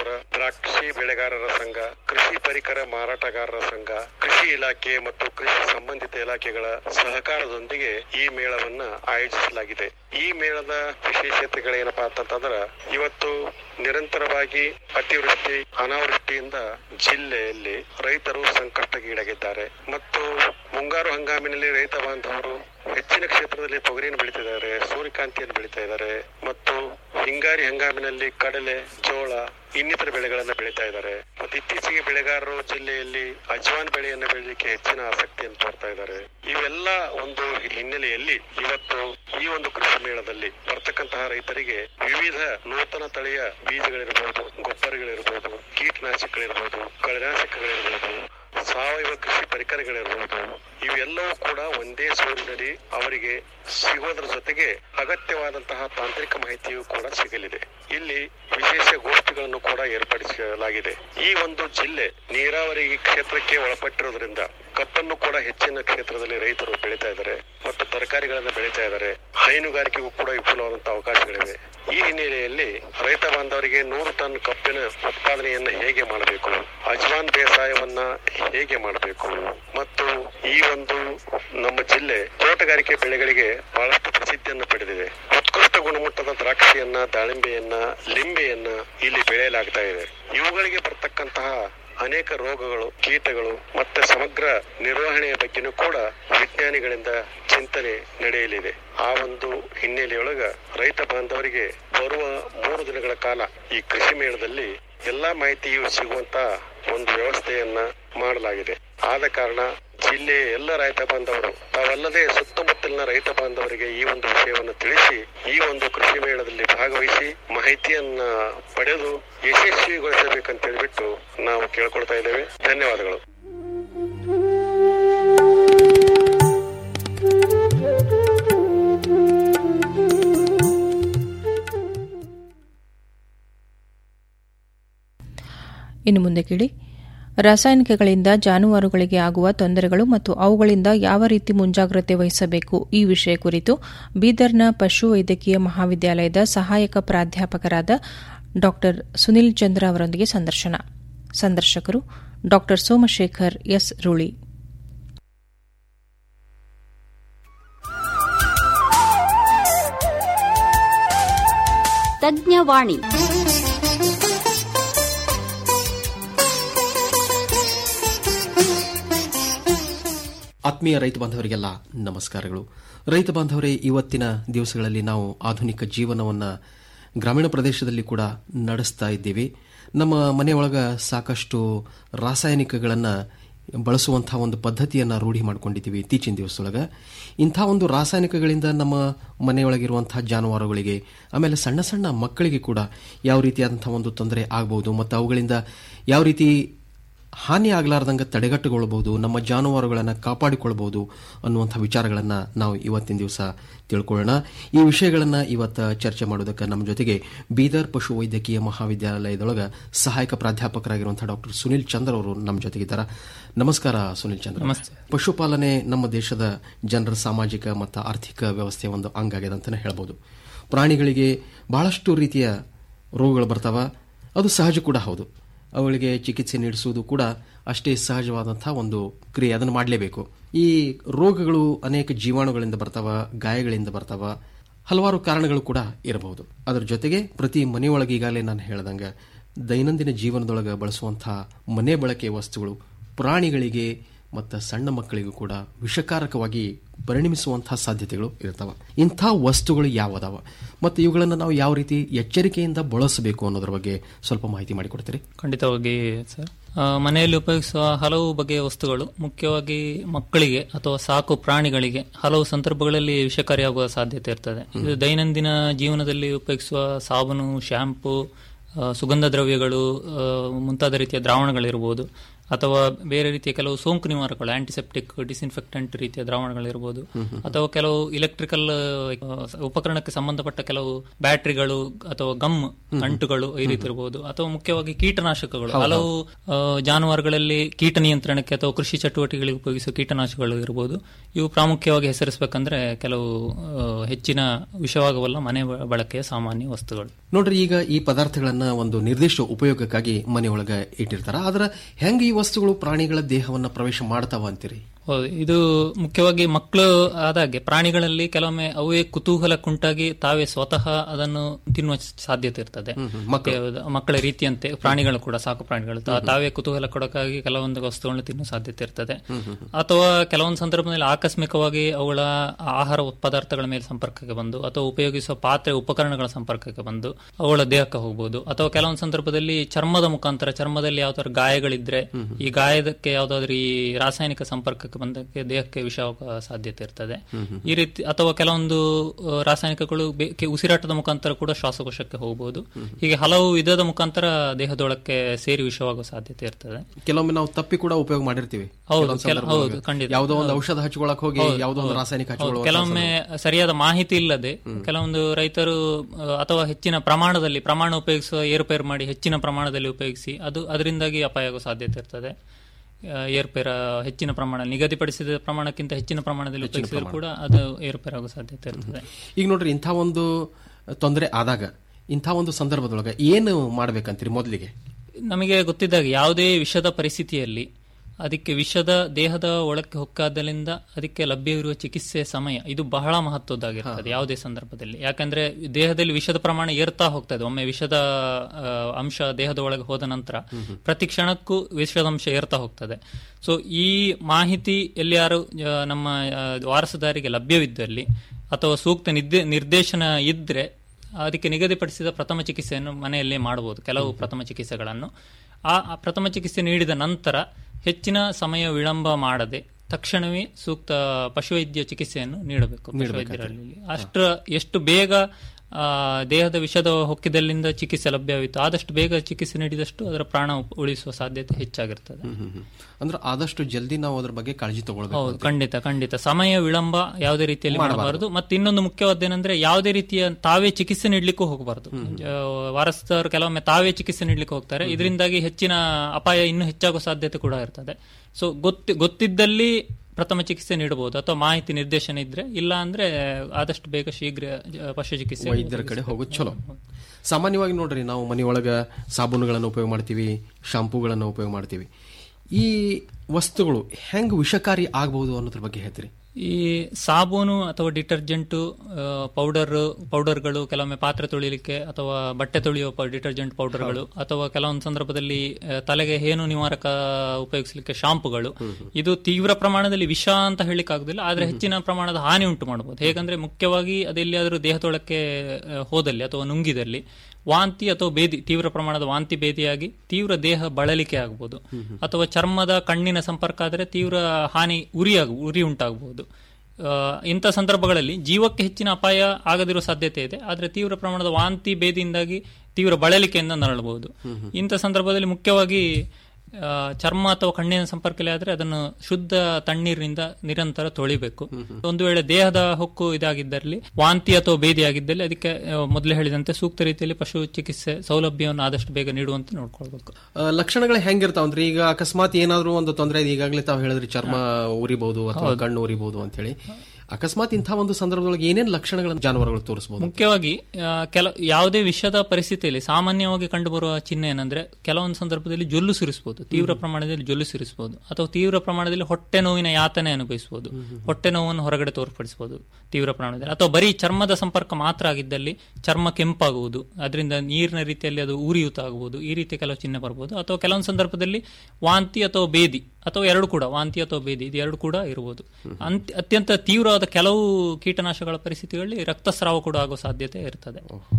ವಿಜಯಪುರ ದ್ರಾಕ್ಷಿ ಬೆಳೆಗಾರರ ಸಂಘ ಕೃಷಿ ಪರಿಕರ ಮಾರಾಟಗಾರರ ಸಂಘ ಕೃಷಿ ಇಲಾಖೆ ಮತ್ತು ಕೃಷಿ ಸಂಬಂಧಿತ ಇಲಾಖೆಗಳ ಸಹಕಾರದೊಂದಿಗೆ ಈ ಮೇಳವನ್ನ ಆಯೋಜಿಸಲಾಗಿದೆ ಈ ಮೇಳದ ವಿಶೇಷತೆಗಳೇನಪ್ಪಾ ಅಂತಂದ್ರ ಇವತ್ತು ನಿರಂತರವಾಗಿ ಅತಿವೃಷ್ಟಿ ಅನಾವೃಷ್ಟಿಯಿಂದ ಜಿಲ್ಲೆಯಲ್ಲಿ ರೈತರು ಸಂಕಷ್ಟಗೀಡಾಗಿದ್ದಾರೆ ಮತ್ತು ಮುಂಗಾರು ಹಂಗಾಮಿನಲ್ಲಿ ರೈತ ಬಾಂಧವರು ಹೆಚ್ಚಿನ ಕ್ಷೇತ್ರದಲ್ಲಿ ತೊಗರಿಯನ್ನು ಬೆಳೀತಿದ್ದಾರೆ ಸೂರ್ಯಕಾಂತಿಯನ್ನು ಬೆಳೀತಾ ಇದ್ದಾರೆ ಮತ್ತು ಹಿಂಗಾರಿ ಹಂಗಾಮಿನಲ್ಲಿ ಕಡಲೆ ಜೋಳ ಇನ್ನಿತರ ಬೆಳೆಗಳನ್ನ ಬೆಳೀತಾ ಇದ್ದಾರೆ ಮತ್ತು ಇತ್ತೀಚೆಗೆ ಬೆಳೆಗಾರರು ಜಿಲ್ಲೆಯಲ್ಲಿ ಅಜ್ವಾನ್ ಬೆಳೆಯನ್ನು ಬೆಳೀಲಿಕ್ಕೆ ಹೆಚ್ಚಿನ ಆಸಕ್ತಿಯನ್ನು ತೋರ್ತಾ ಇದ್ದಾರೆ ಇವೆಲ್ಲ ಒಂದು ಹಿನ್ನೆಲೆಯಲ್ಲಿ ಇವತ್ತು ಈ ಒಂದು ಕೃಷಿ ಮೇಳದಲ್ಲಿ ಬರ್ತಕ್ಕಂತಹ ರೈತರಿಗೆ ವಿವಿಧ ನೂತನ ತಳಿಯ ಬೀಜಗಳಿರ್ಬೋದು ಗೊಬ್ಬರಗಳಿರ್ಬೋದು ಕೀಟನಾಶಕಗಳಿರ್ಬೋದು ಕಳೆನಾಶಕಗಳಿರ್ಬೋದು ಸಾವಯವ ಕೃಷಿ ಪರಿಕರಗಳಿರ್ಬೋದು ಇವೆಲ್ಲವೂ ಕೂಡ ಒಂದೇ ಸೂರಿನಡಿ ಅವರಿಗೆ ಸಿಗೋದ್ರ ಜೊತೆಗೆ ಅಗತ್ಯವಾದಂತಹ ತಾಂತ್ರಿಕ ಮಾಹಿತಿಯೂ ಕೂಡ ಸಿಗಲಿದೆ ಇಲ್ಲಿ ವಿಶೇಷ ಗೋಷ್ಠಿಗಳನ್ನು ಕೂಡ ಏರ್ಪಡಿಸಲಾಗಿದೆ ಈ ಒಂದು ಜಿಲ್ಲೆ ನೀರಾವರಿ ಕ್ಷೇತ್ರಕ್ಕೆ ಒಳಪಟ್ಟಿರೋದ್ರಿಂದ ಕಬ್ಬನ್ನು ಕೂಡ ಹೆಚ್ಚಿನ ಕ್ಷೇತ್ರದಲ್ಲಿ ರೈತರು ಬೆಳೀತಾ ಇದ್ದಾರೆ ಮತ್ತು ತರಕಾರಿಗಳನ್ನು ಬೆಳೀತಾ ಇದ್ದಾರೆ ಹೈನುಗಾರಿಕೆಗೂ ಕೂಡ ವಿಪುಲವಾದಂತಹ ಅವಕಾಶಗಳಿವೆ ಈ ಹಿನ್ನೆಲೆಯಲ್ಲಿ ರೈತ ಬಾಂಧವರಿಗೆ ನೂರು ಟನ್ ಕಬ್ಬಿನ ಉತ್ಪಾದನೆಯನ್ನ ಹೇಗೆ ಮಾಡಬೇಕು ಅಜ್ವಾನ್ ಬೇಸಾಯವನ್ನ ಹೇಗೆ ಮಾಡಬೇಕು ಮತ್ತು ಈ ಒಂದು ನಮ್ಮ ಜಿಲ್ಲೆ ತೋಟಗಾರಿಕೆ ಬೆಳೆಗಳಿಗೆ ಬಹಳಷ್ಟು ಪ್ರಸಿದ್ಧಿಯನ್ನು ಪಡೆದಿದೆ ಉತ್ಕೃಷ್ಟ ಗುಣಮಟ್ಟದ ದ್ರಾಕ್ಷಿಯನ್ನ ದಾಳಿಂಬೆಯನ್ನ ಲಿಂಬೆಯನ್ನ ಇಲ್ಲಿ ಬೆಳೆಯಲಾಗ್ತಾ ಇದೆ ಇವುಗಳಿಗೆ ಬರ್ತಕ್ಕಂತಹ ಅನೇಕ ರೋಗಗಳು ಕೀಟಗಳು ಮತ್ತೆ ಸಮಗ್ರ ನಿರ್ವಹಣೆಯ ಬಗ್ಗೆನೂ ಕೂಡ ವಿಜ್ಞಾನಿಗಳಿಂದ ಚಿಂತನೆ ನಡೆಯಲಿದೆ ಆ ಒಂದು ಹಿನ್ನೆಲೆಯೊಳಗ ರೈತ ಬಾಂಧವರಿಗೆ ಬರುವ ಮೂರು ದಿನಗಳ ಕಾಲ ಈ ಕೃಷಿ ಮೇಳದಲ್ಲಿ ಎಲ್ಲಾ ಮಾಹಿತಿಯು ಸಿಗುವಂತ ಒಂದು ವ್ಯವಸ್ಥೆಯನ್ನ ಮಾಡಲಾಗಿದೆ ಆದ ಕಾರಣ ಜಿಲ್ಲೆಯ ಎಲ್ಲ ರೈತ ಬಾಂಧವರು ತಾವಲ್ಲದೆ ಸುತ್ತಮುತ್ತಲಿನ ರೈತ ಬಾಂಧವರಿಗೆ ಈ ಒಂದು ವಿಷಯವನ್ನು ತಿಳಿಸಿ ಈ ಒಂದು ಕೃಷಿ ಮೇಳದಲ್ಲಿ ಭಾಗವಹಿಸಿ ಮಾಹಿತಿಯನ್ನ ಪಡೆದು ಯಶಸ್ವಿಗೊಳಿಸಬೇಕಂತ ಹೇಳ್ಬಿಟ್ಟು ನಾವು ಕೇಳ್ಕೊಳ್ತಾ ಇದ್ದೇವೆ ಧನ್ಯವಾದಗಳು
ಇನ್ನು ಮುಂದೆ ಕೇಳಿ ರಾಸಾಯನಿಕಗಳಿಂದ ಜಾನುವಾರುಗಳಿಗೆ ಆಗುವ ತೊಂದರೆಗಳು ಮತ್ತು ಅವುಗಳಿಂದ ಯಾವ ರೀತಿ ಮುಂಜಾಗ್ರತೆ ವಹಿಸಬೇಕು ಈ ವಿಷಯ ಕುರಿತು ಬೀದರ್ನ ಪಶು ವೈದ್ಯಕೀಯ ಮಹಾವಿದ್ಯಾಲಯದ ಸಹಾಯಕ ಪ್ರಾಧ್ಯಾಪಕರಾದ ಡಾ ಸುನಿಲ್ ಚಂದ್ರ ಅವರೊಂದಿಗೆ ಸಂದರ್ಶನ ಸಂದರ್ಶಕರು ಡಾ ಸೋಮಶೇಖರ್ ಎಸ್ ರೂಳಿ
ತಜ್ಞವಾಣಿ
ಆತ್ಮೀಯ ರೈತ ಬಾಂಧವರಿಗೆಲ್ಲ ನಮಸ್ಕಾರಗಳು ರೈತ ಬಾಂಧವರೇ ಇವತ್ತಿನ ದಿವಸಗಳಲ್ಲಿ ನಾವು ಆಧುನಿಕ ಜೀವನವನ್ನು ಗ್ರಾಮೀಣ ಪ್ರದೇಶದಲ್ಲಿ ಕೂಡ ನಡೆಸ್ತಾ ಇದ್ದೀವಿ ನಮ್ಮ ಮನೆಯೊಳಗ ಸಾಕಷ್ಟು ರಾಸಾಯನಿಕಗಳನ್ನು ಬಳಸುವಂತಹ ಒಂದು ಪದ್ಧತಿಯನ್ನು ರೂಢಿ ಮಾಡ್ಕೊಂಡಿದ್ದೀವಿ ಇತ್ತೀಚಿನ ದಿವಸದೊಳಗೆ ಇಂಥ ಒಂದು ರಾಸಾಯನಿಕಗಳಿಂದ ನಮ್ಮ ಮನೆಯೊಳಗಿರುವಂತಹ ಜಾನುವಾರುಗಳಿಗೆ ಆಮೇಲೆ ಸಣ್ಣ ಸಣ್ಣ ಮಕ್ಕಳಿಗೆ ಕೂಡ ಯಾವ ರೀತಿಯಾದಂತಹ ಒಂದು ತೊಂದರೆ ಆಗಬಹುದು ಮತ್ತು ಅವುಗಳಿಂದ ಯಾವ ರೀತಿ ಹಾನಿ ಆಗಲಾರ್ದಂಗೆ ತಡೆಗಟ್ಟುಗೊಳ್ಳಬಹುದು ನಮ್ಮ ಜಾನುವಾರುಗಳನ್ನು ಕಾಪಾಡಿಕೊಳ್ಳಬಹುದು ಅನ್ನುವಂಥ ವಿಚಾರಗಳನ್ನು ನಾವು ಇವತ್ತಿನ ದಿವಸ ತಿಳ್ಕೊಳ್ಳೋಣ ಈ ವಿಷಯಗಳನ್ನು ಇವತ್ತು ಚರ್ಚೆ ಮಾಡೋದಕ್ಕೆ ನಮ್ಮ ಜೊತೆಗೆ ಬೀದರ್ ಪಶು ವೈದ್ಯಕೀಯ ಮಹಾವಿದ್ಯಾಲಯದೊಳಗೆ ಸಹಾಯಕ ಪ್ರಾಧ್ಯಾಪಕರಾಗಿರುವಂತಹ ಡಾಕ್ಟರ್ ಸುನಿಲ್ ಚಂದ್ರ ಅವರು ನಮ್ಮ ಜೊತೆಗಿದ್ದಾರೆ ನಮಸ್ಕಾರ ಸುನಿಲ್ ಚಂದ್ರ
ನಮಸ್ತೆ.
ಪಶುಪಾಲನೆ ನಮ್ಮ ದೇಶದ ಜನರ ಸಾಮಾಜಿಕ ಮತ್ತು ಆರ್ಥಿಕ ವ್ಯವಸ್ಥೆಯ ಒಂದು ಅಂಗಾಗಿದೆ ಅಂತಲೇ ಹೇಳ್ಬೋದು ಪ್ರಾಣಿಗಳಿಗೆ ಬಹಳಷ್ಟು ರೀತಿಯ ರೋಗಗಳು ಬರ್ತಾವ ಅದು ಸಹಜ ಕೂಡ ಹೌದು ಅವುಗಳಿಗೆ ಚಿಕಿತ್ಸೆ ನೀಡಿಸುವುದು ಕೂಡ ಅಷ್ಟೇ ಸಹಜವಾದಂತಹ ಒಂದು ಕ್ರಿಯೆ ಅದನ್ನು ಮಾಡಲೇಬೇಕು ಈ ರೋಗಗಳು ಅನೇಕ ಜೀವಾಣುಗಳಿಂದ ಬರ್ತಾವ ಗಾಯಗಳಿಂದ ಬರ್ತಾವ ಹಲವಾರು ಕಾರಣಗಳು ಕೂಡ ಇರಬಹುದು ಅದರ ಜೊತೆಗೆ ಪ್ರತಿ ಮನೆಯೊಳಗೆ ಈಗಾಗಲೇ ನಾನು ಹೇಳ್ದಂಗೆ ದೈನಂದಿನ ಜೀವನದೊಳಗೆ ಬಳಸುವಂತಹ ಮನೆ ಬಳಕೆ ವಸ್ತುಗಳು ಪ್ರಾಣಿಗಳಿಗೆ ಮತ್ತು ಸಣ್ಣ ಮಕ್ಕಳಿಗೂ ಕೂಡ ವಿಷಕಾರಕವಾಗಿ ಪರಿಣಮಿಸುವಂತಹ ಸಾಧ್ಯತೆಗಳು ಇರ್ತಾವ ಇಂಥ ವಸ್ತುಗಳು ಯಾವದಾವ ಮತ್ತು ಇವುಗಳನ್ನು ನಾವು ಯಾವ ರೀತಿ ಎಚ್ಚರಿಕೆಯಿಂದ ಬಳಸಬೇಕು ಅನ್ನೋದ್ರ ಬಗ್ಗೆ ಸ್ವಲ್ಪ ಮಾಹಿತಿ ಮಾಡಿಕೊಡ್ತೀರಿ
ಖಂಡಿತವಾಗಿ ಸರ್ ಆ, ಮನೆಯಲ್ಲಿ ಉಪಯೋಗಿಸುವ ಹಲವು ಬಗೆಯ ವಸ್ತುಗಳು ಮುಖ್ಯವಾಗಿ ಮಕ್ಕಳಿಗೆ ಅಥವಾ ಸಾಕು ಪ್ರಾಣಿಗಳಿಗೆ ಹಲವು ಸಂದರ್ಭಗಳಲ್ಲಿ ವಿಷಕಾರಿಯಾಗುವ ಸಾಧ್ಯತೆ ಇರ್ತದೆ ಇದು ದೈನಂದಿನ ಜೀವನದಲ್ಲಿ ಉಪಯೋಗಿಸುವ ಸಾಬೂನು ಶಾಂಪೂ ಆ, ಸುಗಂಧ ದ್ರವ್ಯಗಳು ಆ, ಮುಂತಾದ ರೀತಿಯ ದ್ರಾವಣಗಳಿರ್ಬೋದು ಅಥವಾ ಬೇರೆ ರೀತಿಯ ಕೆಲವು ಸೋಂಕು ನಿವಾರಕಗಳು ಆಂಟಿಸೆಪ್ಟಿಕ್ ಡಿಸ್ಇನ್ಫೆಕ್ಟೆಂಟ್ ರೀತಿಯ ದ್ರಾವಣಗಳಿರ್ಬೋದು ಅಥವಾ ಕೆಲವು ಇಲೆಕ್ಟ್ರಿಕಲ್ ಉಪಕರಣಕ್ಕೆ ಸಂಬಂಧಪಟ್ಟ ಕೆಲವು ಬ್ಯಾಟರಿಗಳು ಅಥವಾ ಗಮ್ ಅಂಟುಗಳು ಈ ರೀತಿ ಇರಬಹುದು ಅಥವಾ ಮುಖ್ಯವಾಗಿ ಕೀಟನಾಶಕಗಳು ಹಲವು ಆ, ಜಾನುವಾರುಗಳಲ್ಲಿ ಕೀಟ ನಿಯಂತ್ರಣಕ್ಕೆ ಅಥವಾ ಕೃಷಿ ಚಟುವಟಿಕೆಗಳಿಗೆ ಉಪಯೋಗಿಸುವ ಕೀಟನಾಶಕಗಳು ಇರಬಹುದು ಇವು ಪ್ರಾಮುಖ್ಯವಾಗಿ ಹೆಸರಿಸಬೇಕಂದ್ರೆ ಕೆಲವು ಆ, ಹೆಚ್ಚಿನ ವಿಷವಾಗಬಲ್ಲ ಮನೆ ಬ- ಬಳಕೆಯ ಸಾಮಾನ್ಯ ವಸ್ತುಗಳು
ನೋಡ್ರಿ ಈಗ ಈ ಪದಾರ್ಥಗಳನ್ನ ಒಂದು ನಿರ್ದಿಷ್ಟ ಉಪಯೋಗಕ್ಕಾಗಿ ಮನೆಯೊಳಗ ಇಟ್ಟಿರ್ತಾರ ಆದ್ರ ಹೆಂಗ ಈ ವಸ್ತುಗಳು ಪ್ರಾಣಿಗಳ ದೇಹವನ್ನ ಪ್ರವೇಶ ಮಾಡ್ತಾವ ಅಂತೀರಿ
ಹೌದು ಇದು ಮುಖ್ಯವಾಗಿ ಮಕ್ಕಳು ಆದಾಗೆ ಪ್ರಾಣಿಗಳಲ್ಲಿ ಕೆಲವೊಮ್ಮೆ ಅವೇ ಕುತೂಹಲಕ್ಕುಂಟಾಗಿ ತಾವೇ ಸ್ವತಃ ಅದನ್ನು ತಿನ್ನುವ ಸಾಧ್ಯತೆ ಇರ್ತದೆ ಹೌದು, ಮಕ್ಕಳ ರೀತಿಯಂತೆ ಪ್ರಾಣಿಗಳು ಕೂಡ ಸಾಕು ಪ್ರಾಣಿಗಳು ತಾ- ತಾವೇ ಕುತೂಹಲ ಕೊಡಕ್ಕಾಗಿ ಕೆಲವೊಂದು ವಸ್ತುಗಳನ್ನು ತಿನ್ನುವ ಸಾಧ್ಯತೆ ಇರ್ತದೆ ಅಥವಾ ಕೆಲವೊಂದು ಸಂದರ್ಭದಲ್ಲಿ ಆಕಸ್ಮಿಕವಾಗಿ ಅವುಗಳ ಆಹಾರ ಪದಾರ್ಥಗಳ ಮೇಲೆ ಸಂಪರ್ಕಕ್ಕೆ ಬಂದು ಅಥವಾ ಉಪಯೋಗಿಸುವ ಪಾತ್ರೆ ಉಪಕರಣಗಳ ಸಂಪರ್ಕಕ್ಕೆ ಬಂದು ಅವುಗಳ ದೇಹಕ್ಕೆ ಹೋಗಬಹುದು ಅಥವಾ ಕೆಲವೊಂದು ಸಂದರ್ಭದಲ್ಲಿ ಚರ್ಮದ ಮುಖಾಂತರ ಚರ್ಮದಲ್ಲಿ ಯಾವ್ದಾದ್ರು ಗಾಯಗಳಿದ್ರೆ ಈ ಗಾಯದಕ್ಕೆ ಯಾವ್ದಾದ್ರು ಈ ರಾಸಾಯನಿಕ ಸಂಪರ್ಕಕ್ಕೆ ಬಂದಕ್ಕೆ ದೇಹಕ್ಕೆ ವಿಷ ಹೋಗುವ ಸಾಧ್ಯತೆ ಇರ್ತದೆ ಈ ರೀತಿ ಅಥವಾ ಕೆಲವೊಂದು ಆ, ರಾಸಾಯನಿಕಗಳು ಬೆ- ಕೆ- ಉಸಿರಾಟದ ಮುಖಾಂತರ ಕೂಡ ಶ್ವಾಸಕೋಶಕ್ಕೆ ಹೋಗಬಹುದು ಹೀಗೆ ಹಲವು ವಿಧದ ಮುಖಾಂತರ ದೇಹದೊಳಕ್ಕೆ ಸೇರಿ ವಿಷವಾಗುವ ಸಾಧ್ಯತೆ ಇರ್ತದೆ
ಕೆಲವೊಮ್ಮೆ ನಾವು ತಪ್ಪಿ ಕೂಡ ಉಪಯೋಗ ಮಾಡಿರ್ತೀವಿ
ಹೌದು
ಕೆಲವೊಂದ್
ಕೆಲ-
ಸಂದರ್ಭದೊಳಗ.
ಹೌದು ಖಂಡಿತ
ಯಾವುದೋ ಒಂದು
ಹೌದು.
ಔಷಧ ಹಚ್ಕೊಳಕ್ ಹೋಗಿ
ಹೌದು,
ಯಾವುದೋ ಒಂದು
ಹೌದು.
ರಾಸಾಯನಿಕ
ಹೌದು.
ಹಚ್ಕೊಳ್ಳುವಂತ
ಕೆಲವೊಮ್ಮೆ ಸರಿಯಾದ ಮಾಹಿತಿ ಇಲ್ಲದೆ ಕೆಲವೊಂದು ರೈತರು ಆ, ಅಥವಾ ಹೆಚ್ಚಿನ ಪ್ರಮಾಣದಲ್ಲಿ ಪ್ರಮಾಣ ಉಪಯೋಗಿಸುವ ಏರುಪೇರು ಮಾಡಿ ಹೆಚ್ಚಿನ ಪ್ರಮಾಣದಲ್ಲಿ ಉಪಯೋಗಿಸಿ ಅದು ಅದರಿಂದಾಗಿ ಅಪಾಯ ಆಗೋ ಸಾಧ್ಯತೆ ಇರ್ತದೆ ಆ, ಏರುಪೇರ ಹೆಚ್ಚಿನ ಪ್ರಮಾಣ ನಿಗದಿಪಡಿಸಿದ ಪ್ರಮಾಣಕ್ಕಿಂತ ಹೆಚ್ಚಿನ ಪ್ರಮಾಣದಲ್ಲಿ ಉಪಯೋಗಿಸಿದ್ರು ಕೂಡ ಅದು ಏರುಪೇರಾಗೋ ಸಾಧ್ಯತೆ ಇರ್ತದೆ
ಈಗ ನೋಡ್ರಿ ಇಂಥ ಒಂದು ತೊಂದರೆ ಆದಾಗ ಇಂಥ ಒಂದು ಸಂದರ್ಭದೊಳಗ ಏನು ಮಾಡ್ಬೇಕಂತೀರಿ ಮೊದಲಿಗೆ
ನಮಗೆ ಗೊತ್ತಿದ್ದಾಗ ಯಾವುದೇ ವಿಷದ ಪರಿಸ್ಥಿತಿಯಲ್ಲಿ ಅದಕ್ಕೆ ವಿಷದ ದೇಹದ ಒಳಕ್ಕೆ ಹೊಕ್ಕಾದಲಿಂದ ಅದಕ್ಕೆ ಲಭ್ಯವಿರುವ ಚಿಕಿತ್ಸೆ ಸಮಯ ಇದು ಬಹಳ ಮಹತ್ವದ್ದಾಗಿರ್ತದೆ ಯಾವುದೇ ಸಂದರ್ಭದಲ್ಲಿ ಯಾಕಂದ್ರೆ ದೇಹದಲ್ಲಿ ವಿಷದ ಪ್ರಮಾಣ ಏರ್ತಾ ಹೋಗ್ತದೆ ಒಮ್ಮೆ ವಿಷದ ಆ, ಅಂಶ ದೇಹದ ಒಳಗೆ ಹೋದ ನಂತರ ಪ್ರತಿ ಕ್ಷಣಕ್ಕೂ ವಿಷದ ಅಂಶ ಏರ್ತಾ ಹೋಗ್ತದೆ ಸೊ ಈ ಮಾಹಿತಿ ಎಲ್ಲಿಯಾರು ಆ, ನಮ್ಮ ಆ, ವಾರಸುದಾರಿಗೆ ಲಭ್ಯವಿದ್ದಲ್ಲಿ ಅಥವಾ ಸೂಕ್ತ ನಿದ್ದೆ ನಿರ್ದೇಶನ ಇದ್ರೆ ಅದಕ್ಕೆ ನಿಗದಿಪಡಿಸಿದ ಪ್ರಥಮ ಚಿಕಿತ್ಸೆಯನ್ನು ಮನೆಯಲ್ಲೇ ಮಾಡಬಹುದು ಕೆಲವು ಪ್ರಥಮ ಚಿಕಿತ್ಸೆಗಳನ್ನು ಆ ಆ ಪ್ರಥಮ ಚಿಕಿತ್ಸೆ ನೀಡಿದ ನಂತರ ಹೆಚ್ಚಿನ ಸಮಯ ವಿಳಂಬ ಮಾಡದೆ ತಕ್ಷಣವೇ ಸೂಕ್ತ ಪಶುವೈದ್ಯ ಚಿಕಿತ್ಸೆಯನ್ನು ನೀಡಬೇಕು ಪಶುವೈದ್ಯರಲ್ಲಿ ಅಷ್ಟರ ಎಷ್ಟು ಬೇಗ ಆ, ದೇಹದ ವಿಷದ ಹೊಕ್ಕಿದಲ್ಲಿಂದ ಚಿಕಿತ್ಸೆ ಲಭ್ಯವಿತ್ತು ಆದಷ್ಟು ಬೇಗ ಚಿಕಿತ್ಸೆ ನೀಡಿದಷ್ಟು ಅದರ ಪ್ರಾಣ ಉಪ್- ಉಳಿಸುವ ಸಾಧ್ಯತೆ ಹೆಚ್ಚಾಗಿರ್ತದೆ
ಅಂದ್ರೆ ಆದಷ್ಟು ಜಲ್ದಿ ನಾವು ಅದ್ರ ಬಗ್ಗೆ ಕಾಳಜಿ ತಗೊಳ್ಬೇಕು
ಹೌದು ಖಂಡಿತ ಖಂಡಿತ ಸಮಯ ವಿಳಂಬ ಯಾವುದೇ ರೀತಿಯಲ್ಲಿ ಮಾಡಬಾರದು ಮತ್ತೆ ಇನ್ನೊಂದು ಮುಖ್ಯವಾದ್ದೇನೆಂದ್ರೆ ಯಾವುದೇ ರೀತಿಯ ತಾವೇ ಚಿಕಿತ್ಸೆ ನೀಡಲಿಕ್ಕೂ ಹೋಗಬಾರದು ವಾರಸ್ಥರು ಕೆಲವೊಮ್ಮೆ ತಾವೇ ಚಿಕಿತ್ಸೆ ನೀಡಲಿಕ್ಕೆ ಹೋಗ್ತಾರೆ ಇದರಿಂದಾಗಿ ಹೆಚ್ಚಿನ ಅಪಾಯ ಇನ್ನೂ ಹೆಚ್ಚಾಗುವ ಸಾಧ್ಯತೆ ಕೂಡ ಇರ್ತದೆ ಸೊ ಗೊತ್ತಿ ಗೊತ್ತಿದ್ದಲ್ಲಿ ಪ್ರಥಮ ಚಿಕಿತ್ಸೆ ನೀಡಬಹುದು ಅಥವಾ ಮಾಹಿತಿ ನಿರ್ದೇಶನ ಇದ್ರೆ ಇಲ್ಲ ಅಂದ್ರೆ ಆದಷ್ಟು ಬೇಗ ಶೀಘ್ರ ಜ- ಪಶು ಚಿಕಿತ್ಸೆ
ವೈದ್ಯರ ಕಡೆ ಹೋಗೋದು ಚಲೋ ಸಾಮಾನ್ಯವಾಗಿ ನೋಡ್ರಿ ನಾವು ಮನೆಯೊಳಗ ಸಾಬೂನುಗಳನ್ನು ಉಪಯೋಗ ಮಾಡ್ತೀವಿ ಶಾಂಪೂಗಳನ್ನು ಉಪಯೋಗ ಮಾಡ್ತೀವಿ ಈ ವಸ್ತುಗಳು ಹೆಂಗ್ ವಿಷಕಾರಿ ಆಗಬಹುದು ಅನ್ನೋದ್ರ ಬಗ್ಗೆ ಹೇಳ್ತೀರಿ
ಈ ಸಾಬೂನು ಅಥವಾ ಡಿಟರ್ಜೆಂಟು ಪೌಡರ್ ಪೌಡರ್ಗಳು ಕೆಲವೊಮ್ಮೆ ಪಾತ್ರೆ ತೊಳಿಲಿಕ್ಕೆ ಅಥವಾ ಬಟ್ಟೆ ತೊಳೆಯುವ ಡಿಟರ್ಜೆಂಟ್ ಪೌಡರ್ಗಳು ಅಥವಾ ಕೆಲವೊಂದು ಸಂದರ್ಭದಲ್ಲಿ ಆ, ತಲೆಗೆ ಹೇನು ನಿವಾರಕ ಉಪಯೋಗಿಸಲಿಕ್ಕೆ ಶಾಂಪುಗಳು ಇದು ತೀವ್ರ ಪ್ರಮಾಣದಲ್ಲಿ ವಿಷ ಅಂತ ಹೇಳಿಕ್ ಆಗುದಿಲ್ಲ ಆದ್ರೆ ಹೆಚ್ಚಿನ ಪ್ರಮಾಣದ ಹಾನಿ ಉಂಟು ಮಾಡಬಹುದು ಹೇಗಂದ್ರೆ ಮುಖ್ಯವಾಗಿ ಅದೆಲ್ಲಿಯಾದ್ರೂ ದೇಹದೊಳಕ್ಕೆ ಆ, ಹೋದಲ್ಲಿ ಅಥವಾ ನುಂಗಿದಲ್ಲಿ ವಾಂತಿ ಅಥವಾ ಬೇದಿ ತೀವ್ರ ಪ್ರಮಾಣದ ವಾಂತಿ ಬೇದಿಯಾಗಿ ತೀವ್ರ ದೇಹ ಬಳಲಿಕೆ ಆಗಬಹುದು ಅಥವಾ ಚರ್ಮದ ಕಣ್ಣಿನ ಸಂಪರ್ಕ ಆದರೆ ತೀವ್ರ ಹಾನಿ ಉರಿಯಾಗ ಉರಿ ಉಂಟಾಗಬಹುದು ಆ, ಇಂಥ ಸಂದರ್ಭಗಳಲ್ಲಿ ಜೀವಕ್ಕೆ ಹೆಚ್ಚಿನ ಅಪಾಯ ಆಗದಿರುವ ಸಾಧ್ಯತೆ ಇದೆ ಆದರೆ ತೀವ್ರ ಪ್ರಮಾಣದ ವಾಂತಿ ಬೇದಿಯಿಂದಾಗಿ ತೀವ್ರ ಬಳಲಿಕೆಯಿಂದ ನರಳಬಹುದು ಇಂಥ ಸಂದರ್ಭದಲ್ಲಿ ಮುಖ್ಯವಾಗಿ ಆ, ಚರ್ಮ ಅಥವಾ ಕಣ್ಣಿನ ಸಂಪರ್ಕದಲ್ಲಿ ಆದರೆ ಅದನ್ನು ಶುದ್ಧ ತಣ್ಣೀರಿನಿಂದ ನಿರಂತರ ತೊಳಿಬೇಕು ಒಂದು ವೇಳೆ ದೇಹದ ಹೊಕ್ಕು ಇದಾಗಿದ್ದಲ್ಲಿ ವಾಂತಿ ಅಥವಾ ಬೇದಿ ಆಗಿದ್ದಲ್ಲಿ ಅದಕ್ಕೆ ಆ, ಮೊದಲೇ ಹೇಳಿದಂತೆ ಸೂಕ್ತ ರೀತಿಯಲ್ಲಿ ಪಶು ಚಿಕಿತ್ಸೆ ಸೌಲಭ್ಯವನ್ನು ಆದಷ್ಟು ಬೇಗ ನೀಡುವಂತೆ ನೋಡ್ಕೊಳ್ಬೇಕು
ಆ, ಲಕ್ಷಣಗಳು ಹೆಂಗಿರ್ತಾವಂದ್ರೆ ಈಗ ಅಕಸ್ಮಾತ್ ಏನಾದ್ರೂ ಒಂದು ತೊಂದರೆ ಇದೆ ಈಗಾಗಲೇ ತಾವು ಹೇಳಿದ್ರಿ ಚರ್ಮ ಉರಿಬಹುದು ಅಥವಾ ಕಣ್ಣು ಉರಿಬಹುದು ಅಂತ ಹೇಳಿ ಅಕಸ್ಮಾತ್ ಇಂಥ ಒಂದು ಸಂದರ್ಭದೊಳಗೆ ಏನೇನು ಲಕ್ಷಣಗಳನ್ನು ಜಾನುವಾರುಗಳು ತೋರಿಸಬಹುದು
ಮುಖ್ಯವಾಗಿ ಆ, ಕೆಲ ಯಾವುದೇ ವಿಷದ ಪರಿಸ್ಥಿತಿಯಲ್ಲಿ ಸಾಮಾನ್ಯವಾಗಿ ಕಂಡುಬರುವ ಚಿಹ್ನೆ ಏನಂದ್ರೆ ಕೆಲವೊಂದು ಸಂದರ್ಭದಲ್ಲಿ ಜೊಲ್ಲು ಸುರಿಸಬಹುದು ತೀವ್ರ ಪ್ರಮಾಣದಲ್ಲಿ ಜೊಲ್ಲು ಸುರಿಸಬಹುದು ಅಥವಾ ತೀವ್ರ ಪ್ರಮಾಣದಲ್ಲಿ ಹೊಟ್ಟೆ ನೋವಿನ ಯಾತನೆ ಅನುಭವಿಸಬಹುದು ಹೊಟ್ಟೆ ನೋವನ್ನು ಹೊರಗಡೆ ತೋರ್ಪಡಿಸಬಹುದು ತೀವ್ರ ಪ್ರಮಾಣದಲ್ಲಿ ಅಥವಾ ಬರೀ ಚರ್ಮದ ಸಂಪರ್ಕ ಮಾತ್ರ ಆಗಿದ್ದಲ್ಲಿ ಚರ್ಮ ಕೆಂಪಾಗುವುದು ಅದರಿಂದ ನೀರಿನ ರೀತಿಯಲ್ಲಿ ಅದು ಉರಿಯೂತ ಆಗಬಹುದು ಈ ರೀತಿ ಕೆಲವು ಚಿಹ್ನೆ ಬರಬಹುದು ಅಥವಾ ಕೆಲವೊಂದು ಸಂದರ್ಭದಲ್ಲಿ ವಾಂತಿ ಅಥವಾ ಬೇದಿ ಅಥವಾ ಎರಡು ಕೂಡ ವಾಂತಿ ಅಥವಾ ಬೇದಿ ಇದು ಎರಡು ಕೂಡ ಇರಬಹುದು ಅಂತ್- ಅತ್ಯಂತ ತೀವ್ರವಾದ ಕೆಲವು ಕೀಟನಾಶಕಗಳ ಪರಿಸ್ಥಿತಿಗಳಲ್ಲಿ ರಕ್ತಸ್ರಾವ ಕೂಡ ಆಗೋ ಸಾಧ್ಯತೆ ಇರ್ತದೆ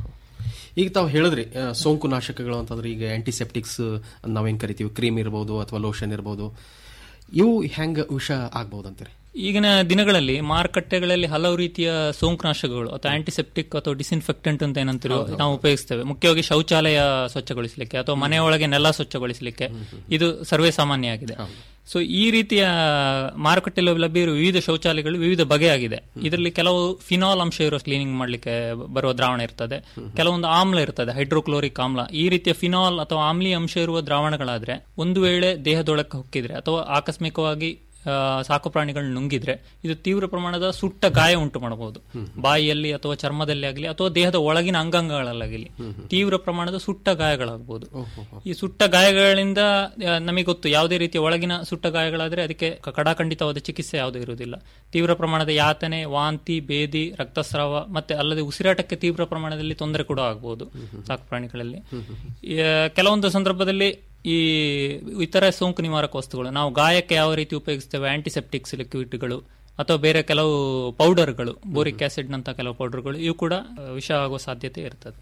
ಈಗ ತಾವು ಹೇಳಿದ್ರಿ ಆ, ಸೋಂಕು ನಾಶಕಗಳು ಅಂತಂದ್ರೆ ಈಗ ಆಂಟಿಸೆಪ್ಟಿಕ್ಸ್ ನಾವೇನ್ ಕರಿತೀವಿ ಕ್ರೀಮ್ ಇರಬಹುದು ಅಥವಾ ಲೋಷನ್ ಇರಬಹುದು ಇವು ಹೆಂಗ ವಿಷ ಆಗ್ಬಹುದು ಅಂತೀರಿ
ಈಗಿನ ದಿನಗಳಲ್ಲಿ ಮಾರುಕಟ್ಟೆಗಳಲ್ಲಿ ಹಲವು ರೀತಿಯ ಸೋಂಕುನಾಶಕಗಳು ಅಥವಾ ಆಂಟಿಸೆಪ್ಟಿಕ್ ಅಥವಾ ಡಿಸ್ಇನ್ಫೆಕ್ಟೆಂಟ್ ಅಂತ ಏನಂತೀರೋ ನಾವು ಉಪಯೋಗಿಸ್ತೇವೆ ಮುಖ್ಯವಾಗಿ ಶೌಚಾಲಯ ಸ್ವಚ್ಛಗೊಳಿಸಲಿಕ್ಕೆ ಅಥವಾ ಮನೆಯೊಳಗೆ ನೆಲ ಸ್ವಚ್ಛಗೊಳಿಸಲಿಕ್ಕೆ ಇದು ಸರ್ವೇ ಸಾಮಾನ್ಯ ಆಗಿದೆ ಸೊ ಈ ರೀತಿಯ ಮಾರುಕಟ್ಟೆಯಲ್ಲಿ ಲಭ್ಯ ಇರುವ ವಿವಿಧ ಶೌಚಾಲಯಗಳು ವಿವಿಧ ಬಗೆಯಾಗಿದೆ ಇದರಲ್ಲಿ ಕೆಲವು ಫಿನಾಲ್ ಅಂಶ ಇರೋ ಕ್ಲೀನಿಂಗ್ ಮಾಡಲಿಕ್ಕೆ ಬರುವ ದ್ರಾವಣ ಇರ್ತದೆ ಕೆಲವೊಂದು ಆಮ್ಲ ಇರ್ತದೆ ಹೈಡ್ರೋಕ್ಲೋರಿಕ್ ಆಮ್ಲ ಈ ರೀತಿಯ ಫಿನಾಲ್ ಅಥವಾ ಆಮ್ಲೀಯ ಅಂಶ ಇರುವ ದ್ರಾವಣಗಳಾದ್ರೆ ಒಂದು ವೇಳೆ ದೇಹದೊಳಕ್ಕೆ ಹೊಕ್ಕಿದ್ರೆ ಅಥವಾ ಆಕಸ್ಮಿಕವಾಗಿ ಆ, ಸಾಕು ಪ್ರಾಣಿಗಳು ನುಂಗಿದ್ರೆ ಇದು ತೀವ್ರ ಪ್ರಮಾಣದ ಸುಟ್ಟ ಗಾಯ ಉಂಟು ಮಾಡಬಹುದು ಬಾಯಿಯಲ್ಲಿ ಅಥವಾ ಚರ್ಮದಲ್ಲಿ ಆಗಲಿ ಅಥವಾ ದೇಹದ ಒಳಗಿನ ಅಂಗಾಂಗಗಳಲ್ಲಾಗಲಿ ತೀವ್ರ ಪ್ರಮಾಣದ ಸುಟ್ಟ ಗಾಯಗಳಾಗಬಹುದು ಈ ಸುಟ್ಟ ಗಾಯಗಳಿಂದ ಆ, ನಮಗೆ ಗೊತ್ತು ಯಾವುದೇ ರೀತಿಯ ಒಳಗಿನ ಸುಟ್ಟ ಗಾಯಗಳಾದ್ರೆ ಅದಕ್ಕೆ ಕ- ಕಡಾಖಂಡಿತವಾದ ಚಿಕಿತ್ಸೆ ಯಾವುದೂ ಇರುವುದಿಲ್ಲ ತೀವ್ರ ಪ್ರಮಾಣದ ಯಾತನೆ ವಾಂತಿ ಬೇದಿ ರಕ್ತಸ್ರಾವ ಮತ್ತೆ ಅಲ್ಲದೆ ಉಸಿರಾಟಕ್ಕೆ ತೀವ್ರ ಪ್ರಮಾಣದಲ್ಲಿ ತೊಂದರೆ ಕೂಡ ಆಗಬಹುದು ಸಾಕು ಪ್ರಾಣಿಗಳಲ್ಲಿ ಈ, ಆ, ಕೆಲವೊಂದು ಸಂದರ್ಭದಲ್ಲಿ ಈ ಇತರ ಸೋಂಕು ನಿವಾರಕ ವಸ್ತುಗಳು ನಾವು ಗಾಯಕ್ಕೆ ಯಾವ ರೀತಿ ಉಪಯೋಗಿಸ್ತೇವೆ ಆಂಟಿಸೆಪ್ಟಿಕ್ಸ್ ಲಿಕ್ವಿಡ್ಗಳು ಅಥವಾ ಬೇರೆ ಕೆಲವು ಪೌಡರ್ಗಳು ಬೋರಿಕ್ ಆಸಿಡ್ ನಂತ ಕೆಲವು ಪೌಡರ್ಗಳು ಇವು ಕೂಡ ಆ, ವಿಷ ಆಗುವ ಸಾಧ್ಯತೆ ಇರ್ತದೆ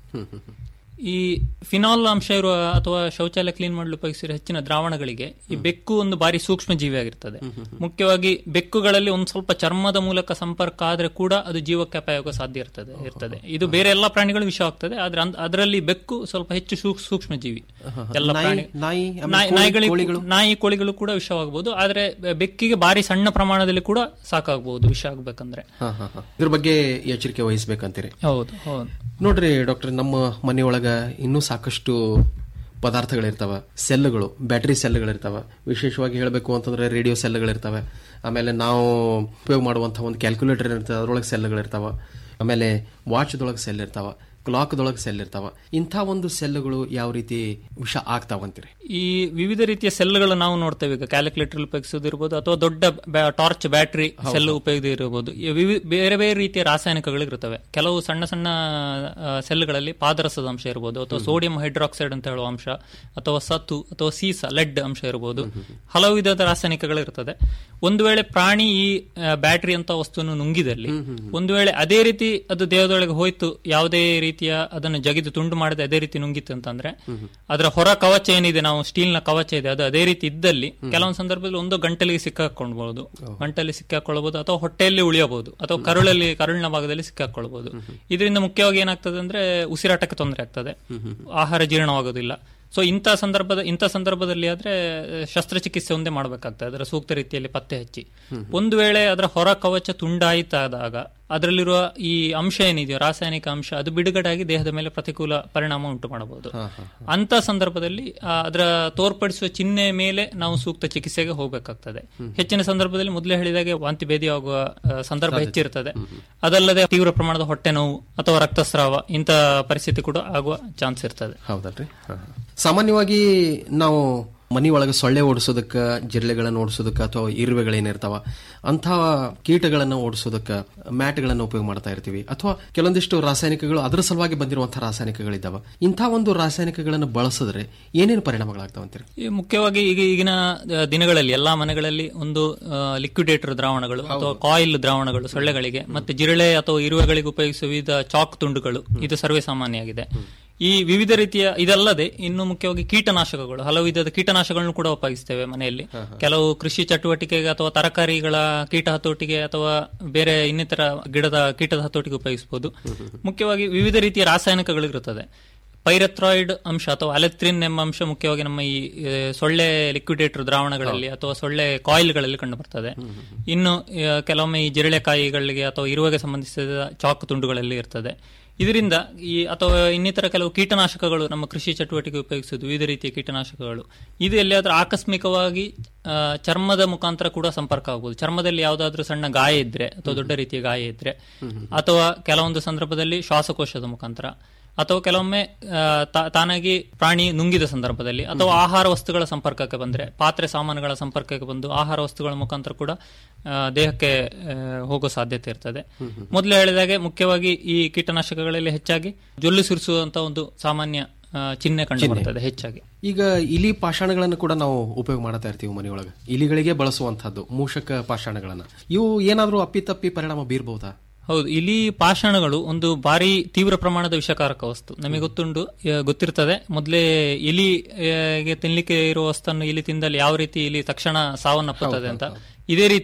ಈ ಫಿನಾಲ್ ಅಂಶ ಇರುವ ಅಥವಾ ಶೌಚಾಲಯ ಕ್ಲೀನ್ ಮಾಡಲು ಉಪಯೋಗಿಸಿರುವ ಹೆಚ್ಚಿನ ದ್ರಾವಣಗಳಿಗೆ ಈ ಬೆಕ್ಕು ಒಂದು ಬಾರಿ ಸೂಕ್ಷ್ಮ ಜೀವಿಯಾಗಿರ್ತದೆ ಮುಖ್ಯವಾಗಿ ಬೆಕ್ಕುಗಳಲ್ಲಿ ಒಂದು ಸ್ವಲ್ಪ ಚರ್ಮದ ಮೂಲಕ ಸಂಪರ್ಕ ಆದ್ರೆ ಕೂಡ ಅದು ಜೀವಕ್ಕೆ ಅಪಾಯ ಆಗುವ ಸಾಧ್ಯ ಇರ್ತದೆ ಇರ್ತದೆ ಇದು ಬೇರೆ ಎಲ್ಲಾ ಪ್ರಾಣಿಗಳು ವಿಷ ಆಗ್ತದೆ ಆದ್ರೆ ಅಂದ್- ಅದರಲ್ಲಿ ಬೆಕ್ಕು ಸ್ವಲ್ಪ ಹೆಚ್ಚು ಸೂಕ್- ಸೂಕ್ಷ್ಮ ಜೀವಿ ಎಲ್ಲ
ನಾಯಿ-
ಪ್ರಾಣಿ
ನಾಯಿ, ಆಮೇಲೆ
ನಾಯಿ-
ಕೋಳಿ-
ನಾಯಿಗಳಿಗೆ
ಕೋಳಿಗಳು?
ನಾಯಿ ಕೋಳಿಗಳು ಕೂಡ ವಿಷವಾಗಬಹುದು ಆದ್ರೆ ಬೆಕ್ಕಿಗೆ ಬಾರಿ ಸಣ್ಣ ಪ್ರಮಾಣದಲ್ಲಿ ಕೂಡ ಸಾಕಾಗಬಹುದು ವಿಷ ಆಗ್ಬೇಕಂದ್ರೆ
ಹಾ, ಹಾ, ಹಾ. ಇದ್ರ ಬಗ್ಗೆ ಎಚ್ಚರಿಕೆ ವಹಿಸ್ಬೇಕಂತೀರಿ
ಹೌದು ಹೌದು
ನೋಡ್ರಿ ಡಾಕ್ಟರ್ ನಮ್ಮ ಮನೆಯೊಳಗ ಇನ್ನೂ ಸಾಕಷ್ಟು ಪದಾರ್ಥಗಳಿರ್ತಾವ ಸೆಲ್ಗಳು ಬ್ಯಾಟರಿ ಸೆಲ್ಗಳಿರ್ತಾವ ವಿಶೇಷವಾಗಿ ಹೇಳಬೇಕು ಅಂತಂದ್ರೆ ರೇಡಿಯೋ ಸೆಲ್ಗಳಿರ್ತಾವೆ ಆಮೇಲೆ ನಾವು ಉಪಯೋಗ ಮಾಡುವಂತಹ ಒಂದು ಕ್ಯಾಲ್ಕುಲೇಟರ್ ಇರ್ತದೆ ಅದ್ರೊಳಗೆ ಸೆಲ್ಗಳಿರ್ತಾವ ಆಮೇಲೆ ವಾಚ್ದೊಳಗೆ ಸೆಲ್ ಇರ್ತಾವ ಕ್ಲಾಕ್ದೊಳಗೆ ಸೆಲ್ ಇರ್ತಾವ ಇಂಥ ಒಂದು ಸೆಲ್ಗಳು ಯಾವ ರೀತಿ ವಿಷ ಆಗ್ತಾವಂತೀರಿ
ಈ ವಿವಿಧ ರೀತಿಯ ಸೆಲ್ಗಳು ನಾವು ನೋಡ್ತೇವೆ ಈಗ ಕ್ಯಾಲ್ಕುಲೇಟರ್ ಉಪಯೋಗಿಸೋದಿರ್ಬೋದು ಅಥವಾ ದೊಡ್ಡ ಬ್ಯಾ- ಟಾರ್ಚ್ ಬ್ಯಾಟರಿ ಸೆಲ್ ಉಪಯೋಗ ಇರಬಹುದು ಈ ವಿವಿ- ಬೇರೆ ಬೇರೆ ರೀತಿಯ ರಾಸಾಯನಿಕಗಳು ಇರ್ತವೆ ಕೆಲವು ಸಣ್ಣ ಸಣ್ಣ ಆ, ಸೆಲ್ಗಳಲ್ಲಿ ಪಾದರಸದ ಅಂಶ ಇರಬಹುದು ಅಥವಾ ಸೋಡಿಯಂ ಹೈಡ್ರಾಕ್ಸೈಡ್ ಅಂತ ಹೇಳುವ ಅಂಶ ಅಥವಾ ಸತು ಅಥವಾ ಸೀಸ ಲೆಡ್ ಅಂಶ ಇರಬಹುದು ಹಲವು ವಿಧದ ರಾಸಾಯನಿಕಗಳು ಇರ್ತದೆ ಒಂದು ವೇಳೆ ಪ್ರಾಣಿ ಈ ಬ್ಯಾಟರಿ ಅಂತ ವಸ್ತುವನ್ನು ನುಂಗಿದಲ್ಲಿ ಒಂದು ವೇಳೆ ಅದೇ ರೀತಿ ಅದು ದೇಹದೊಳಗೆ ಹೋಯ್ತು ಯಾವುದೇ ರೀತಿಯ ಅದನ್ನು ಜಗಿದು ತುಂಡು ಮಾಡದೆ ಅದೇ ರೀತಿ ನುಂಗಿತ್ತು ಅಂತಂದ್ರೆ ಅದರ ಹೊರ ಕವಚ ಏನಿದೆ ನಾವು ಸ್ಟೀಲ್ ನ ಕವಚ ಇದೆ ಅದು ಅದೇ ರೀತಿ ಇದ್ದಲ್ಲಿ ಕೆಲವೊಂದು ಸಂದರ್ಭದಲ್ಲಿ ಒಂದು ಗಂಟಲಿಗೆ ಸಿಕ್ಕಾಕೊಳ್ಬಹುದು ಗಂಟಲಿ ಸಿಕ್ಕಾಕೊಳ್ಳಬಹುದು ಅಥವಾ ಹೊಟ್ಟೆಯಲ್ಲಿ ಉಳಿಯಬಹುದು ಅಥವಾ ಕರುಳಲ್ಲಿ ಕರುಳಿನ ಭಾಗದಲ್ಲಿ ಸಿಕ್ಕಾಕೊಳ್ಬಹುದು ಇದರಿಂದ ಮುಖ್ಯವಾಗಿ ಏನಾಗ್ತದೆ ಅಂದ್ರೆ ಉಸಿರಾಟಕ್ಕೆ ತೊಂದರೆ ಆಗ್ತದೆ ಆಹಾರ ಜೀರ್ಣವಾಗೋದಿಲ್ಲ ಸೊ ಇಂಥ ಸಂದರ್ಭದ ಇಂಥ ಸಂದರ್ಭದಲ್ಲಿ ಆದ್ರೆ ಆ, ಶಸ್ತ್ರಚಿಕಿತ್ಸೆ ಒಂದೇ ಮಾಡಬೇಕಾಗ್ತದೆ ಅದರ ಸೂಕ್ತ ರೀತಿಯಲ್ಲಿ ಪತ್ತೆ ಹಚ್ಚಿ ಒಂದು ವೇಳೆ ಅದರ ಹೊರ ಕವಚ ತುಂಡಾಯಿತಾದಾಗ ಅದರಲ್ಲಿರುವ ಈ ಅಂಶ ಏನಿದೆಯೋ ರಾಸಾಯನಿಕ ಅಂಶ ಅದು ಬಿಡುಗಡೆಯಾಗಿ ದೇಹದ ಮೇಲೆ ಪ್ರತಿಕೂಲ ಪರಿಣಾಮ ಉಂಟು ಮಾಡಬಹುದು ಅಂತ ಸಂದರ್ಭದಲ್ಲಿ ಆ, ಅದರ ತೋರ್ಪಡಿಸುವ ಚಿಹ್ನೆ ಮೇಲೆ ನಾವು ಸೂಕ್ತ ಚಿಕಿತ್ಸೆಗೆ ಹೋಗಬೇಕಾಗ್ತದೆ ಹೆಚ್ಚಿನ ಸಂದರ್ಭದಲ್ಲಿ ಮೊದಲೇ ಹೇಳಿದಾಗೆ ವಾಂತಿ ಭೇದಿ ಆಗುವ ಆ, ಸಂದರ್ಭ ಹೆಚ್ಚಿರ್ತದೆ ಅದಲ್ಲದೆ ತೀವ್ರ ಪ್ರಮಾಣದ ಹೊಟ್ಟೆ ನೋವು ಅಥವಾ ರಕ್ತಸ್ರಾವ ಇಂಥ ಪರಿಸ್ಥಿತಿ ಕೂಡ ಆಗುವ ಚಾನ್ಸ್ ಇರ್ತದೆ
ಹೌದಲ್ರಿ ಹಾ, ಹಾ. ಸಾಮಾನ್ಯವಾಗಿ ನಾವು ಮನೆಯೊಳಗೆ ಸೊಳ್ಳೆ ಓಡಿಸೋದಕ್ಕೆ ಜಿರಳೆಗಳನ್ನು ಓಡಿಸೋದಕ್ಕೆ ಅಥವಾ ಇರುವೆಗಳೇನಿರ್ತಾವ ಅಂಥ ಕೀಟಗಳನ್ನು ಓಡಿಸೋದಕ್ಕೆ ಮ್ಯಾಟ್ಗಳನ್ನು ಉಪಯೋಗ ಮಾಡ್ತಾ ಇರ್ತೀವಿ ಅಥವಾ ಕೆಲವೊಂದಿಷ್ಟು ರಾಸಾಯನಿಕಗಳು ಅದರ ಸಲುವಾಗಿ ಬಂದಿರುವಂತಹ ರಾಸಾಯನಿಕಗಳಿದ್ದಾವ ಇಂಥ ಒಂದು ರಾಸಾಯನಿಕಗಳನ್ನು ಬಳಸಿದ್ರೆ ಏನೇನು ಪರಿಣಾಮಗಳಾಗ್ತಾವಂತೀರಿ
ಈ ಮುಖ್ಯವಾಗಿ ಈಗ ಈಗಿನ ಆ, ದಿನಗಳಲ್ಲಿ ಎಲ್ಲಾ ಮನೆಗಳಲ್ಲಿ ಒಂದು ಲಿಕ್ವಿಡೇಟರ್ ದ್ರಾವಣಗಳು ಅಥವಾ ಕಾಯಿಲ್ ದ್ರಾವಣಗಳು ಸೊಳ್ಳೆಗಳಿಗೆ ಮತ್ತೆ ಜಿರಳೆ ಅಥವಾ ಇರುವೆಗಳಿಗೆ ಉಪಯೋಗಿಸುವ ವಿವಿಧ ಚಾಕ್ ತುಂಡುಗಳು ಇದು ಸರ್ವೇ ಸಾಮಾನ್ಯ ಆಗಿದೆ ಈ ವಿವಿಧ ರೀತಿಯ ಇದಲ್ಲದೆ ಇನ್ನು ಮುಖ್ಯವಾಗಿ ಕೀಟನಾಶಕಗಳು ಹಲವು ವಿಧದ ಕೀಟನಾಶಕಗಳನ್ನು ಕೂಡ ಉಪಯೋಗಿಸ್ತೇವೆ ಮನೆಯಲ್ಲಿ ಕೆಲವು ಕೃಷಿ ಚಟುವಟಿಕೆಗೆ ಅಥವಾ ತರಕಾರಿಗಳ ಕೀಟ ಹತೋಟಿಗೆ ಅಥವಾ ಬೇರೆ ಇನ್ನಿತರ ಗಿಡದ ಕೀಟದ ಹತೋಟಿಗೆ ಉಪಯೋಗಿಸಬಹುದು ಮುಖ್ಯವಾಗಿ ವಿವಿಧ ರೀತಿಯ ರಾಸಾಯನಿಕಗಳು ಇರುತ್ತದೆ ಪೈರಥ್ರಾಯ್ಡ್ ಅಂಶ ಅಥವಾ ಅಲೆತ್ರಿನ್ ಎಂಬ ಅಂಶ ಮುಖ್ಯವಾಗಿ ನಮ್ಮ ಈ ಆ, ಸೊಳ್ಳೆ ಲಿಕ್ವಿಡೇಟರ್ ದ್ರಾವಣಗಳಲ್ಲಿ ಅಥವಾ ಸೊಳ್ಳೆ ಕಾಯಿಲ್ಗಳಲ್ಲಿ ಕಂಡು ಬರ್ತದೆ ಇನ್ನು ಆ, ಕೆಲವೊಮ್ಮೆ ಈ ಜಿರಳೆಕಾಯಿಗಳಿಗೆ ಅಥವಾ ಇರುವೆಗೆ ಸಂಬಂಧಿಸಿದ ಚಾಕು ತುಂಡುಗಳಲ್ಲಿ ಇರ್ತದೆ ಇದರಿಂದ ಈ ಅಥವಾ ಇನ್ನಿತರ ಕೆಲವು ಕೀಟನಾಶಕಗಳು ನಮ್ಮ ಕೃಷಿ ಚಟುವಟಿಕೆ ಉಪಯೋಗಿಸುವುದು ವಿವಿಧ ರೀತಿಯ ಕೀಟನಾಶಕಗಳು ಇದು ಎಲ್ಲಿಯಾದ್ರೂ ಆಕಸ್ಮಿಕವಾಗಿ ಆ, ಚರ್ಮದ ಮುಖಾಂತರ ಕೂಡ ಸಂಪರ್ಕ ಆಗಬಹುದು ಚರ್ಮದಲ್ಲಿ ಯಾವುದಾದ್ರೂ ಸಣ್ಣ ಗಾಯ ಇದ್ರೆ ಅಥವಾ ದೊಡ್ಡ ರೀತಿಯ ಗಾಯ ಇದ್ರೆ ಅಥವಾ ಕೆಲವೊಂದು ಸಂದರ್ಭದಲ್ಲಿ ಶ್ವಾಸಕೋಶದ ಮುಖಾಂತರ ಅಥವಾ ಕೆಲವೊಮ್ಮೆ ಆ, ತಾ- ತಾನಾಗಿ ಪ್ರಾಣಿ ನುಂಗಿದ ಸಂದರ್ಭದಲ್ಲಿ ಅಥವಾ ಆಹಾರ ವಸ್ತುಗಳ ಸಂಪರ್ಕಕ್ಕೆ ಬಂದ್ರೆ ಪಾತ್ರೆ ಸಾಮಾನುಗಳ ಸಂಪರ್ಕಕ್ಕೆ ಬಂದು ಆಹಾರ ವಸ್ತುಗಳ ಮುಖಾಂತರ ಕೂಡ ಆ, ದೇಹಕ್ಕೆ ಆ, ಹೋಗೋ ಸಾಧ್ಯತೆ ಇರ್ತದೆ ಮೊದಲು ಹೇಳಿದಾಗೆ ಮುಖ್ಯವಾಗಿ ಈ ಕೀಟನಾಶಕಗಳಲ್ಲಿ ಹೆಚ್ಚಾಗಿ ಜೊಲ್ಲು ಸುರಿಸುವಂತ ಒಂದು ಸಾಮಾನ್ಯ ಆ, ಚಿಹ್ನೆ ಕಂಡು ಬರ್ತದೆ ಹೆಚ್ಚಾಗಿ
ಈಗ ಇಲಿ ಪಾಷಾಣಗಳನ್ನು ಕೂಡ ನಾವು ಉಪಯೋಗ ಮಾಡ್ತಾ ಇರ್ತೀವಿ ಮನೆಯೊಳಗೆ ಇಲಿಗಳಿಗೆ ಬಳಸುವಂತಹದ್ದು ಮೂಷಕ ಪಾಷಾಣಗಳನ್ನ ಇವು ಏನಾದ್ರೂ ಅಪ್ಪಿತಪ್ಪಿ ಪರಿಣಾಮ ಬೀರ್ಬಹುದಾ
ಹೌದು ಇಲಿ ಪಾಷಾಣಗಳು ಒಂದು ಭಾರಿ ತೀವ್ರ ಪ್ರಮಾಣದ ವಿಷಕಾರಕ ವಸ್ತು ನಮಗೆ ಗೊತ್ತುಂಟು ಆ, ಗೊತ್ತಿರ್ತದೆ ಮೊದಲೇ ಇಲಿಗೆ ತಿನ್ಲಿಕ್ಕೆ ಇರುವ ವಸ್ತನ್ನು ಇಲಿ ತಿಂದಲ್ಲಿ ಯಾವ ರೀತಿ ಇಲಿ ತಕ್ಷಣ ಸಾವನ್ನಪ್ಪುತ್ತದೆ ಅಂತ ಇದೇ ರೀತಿ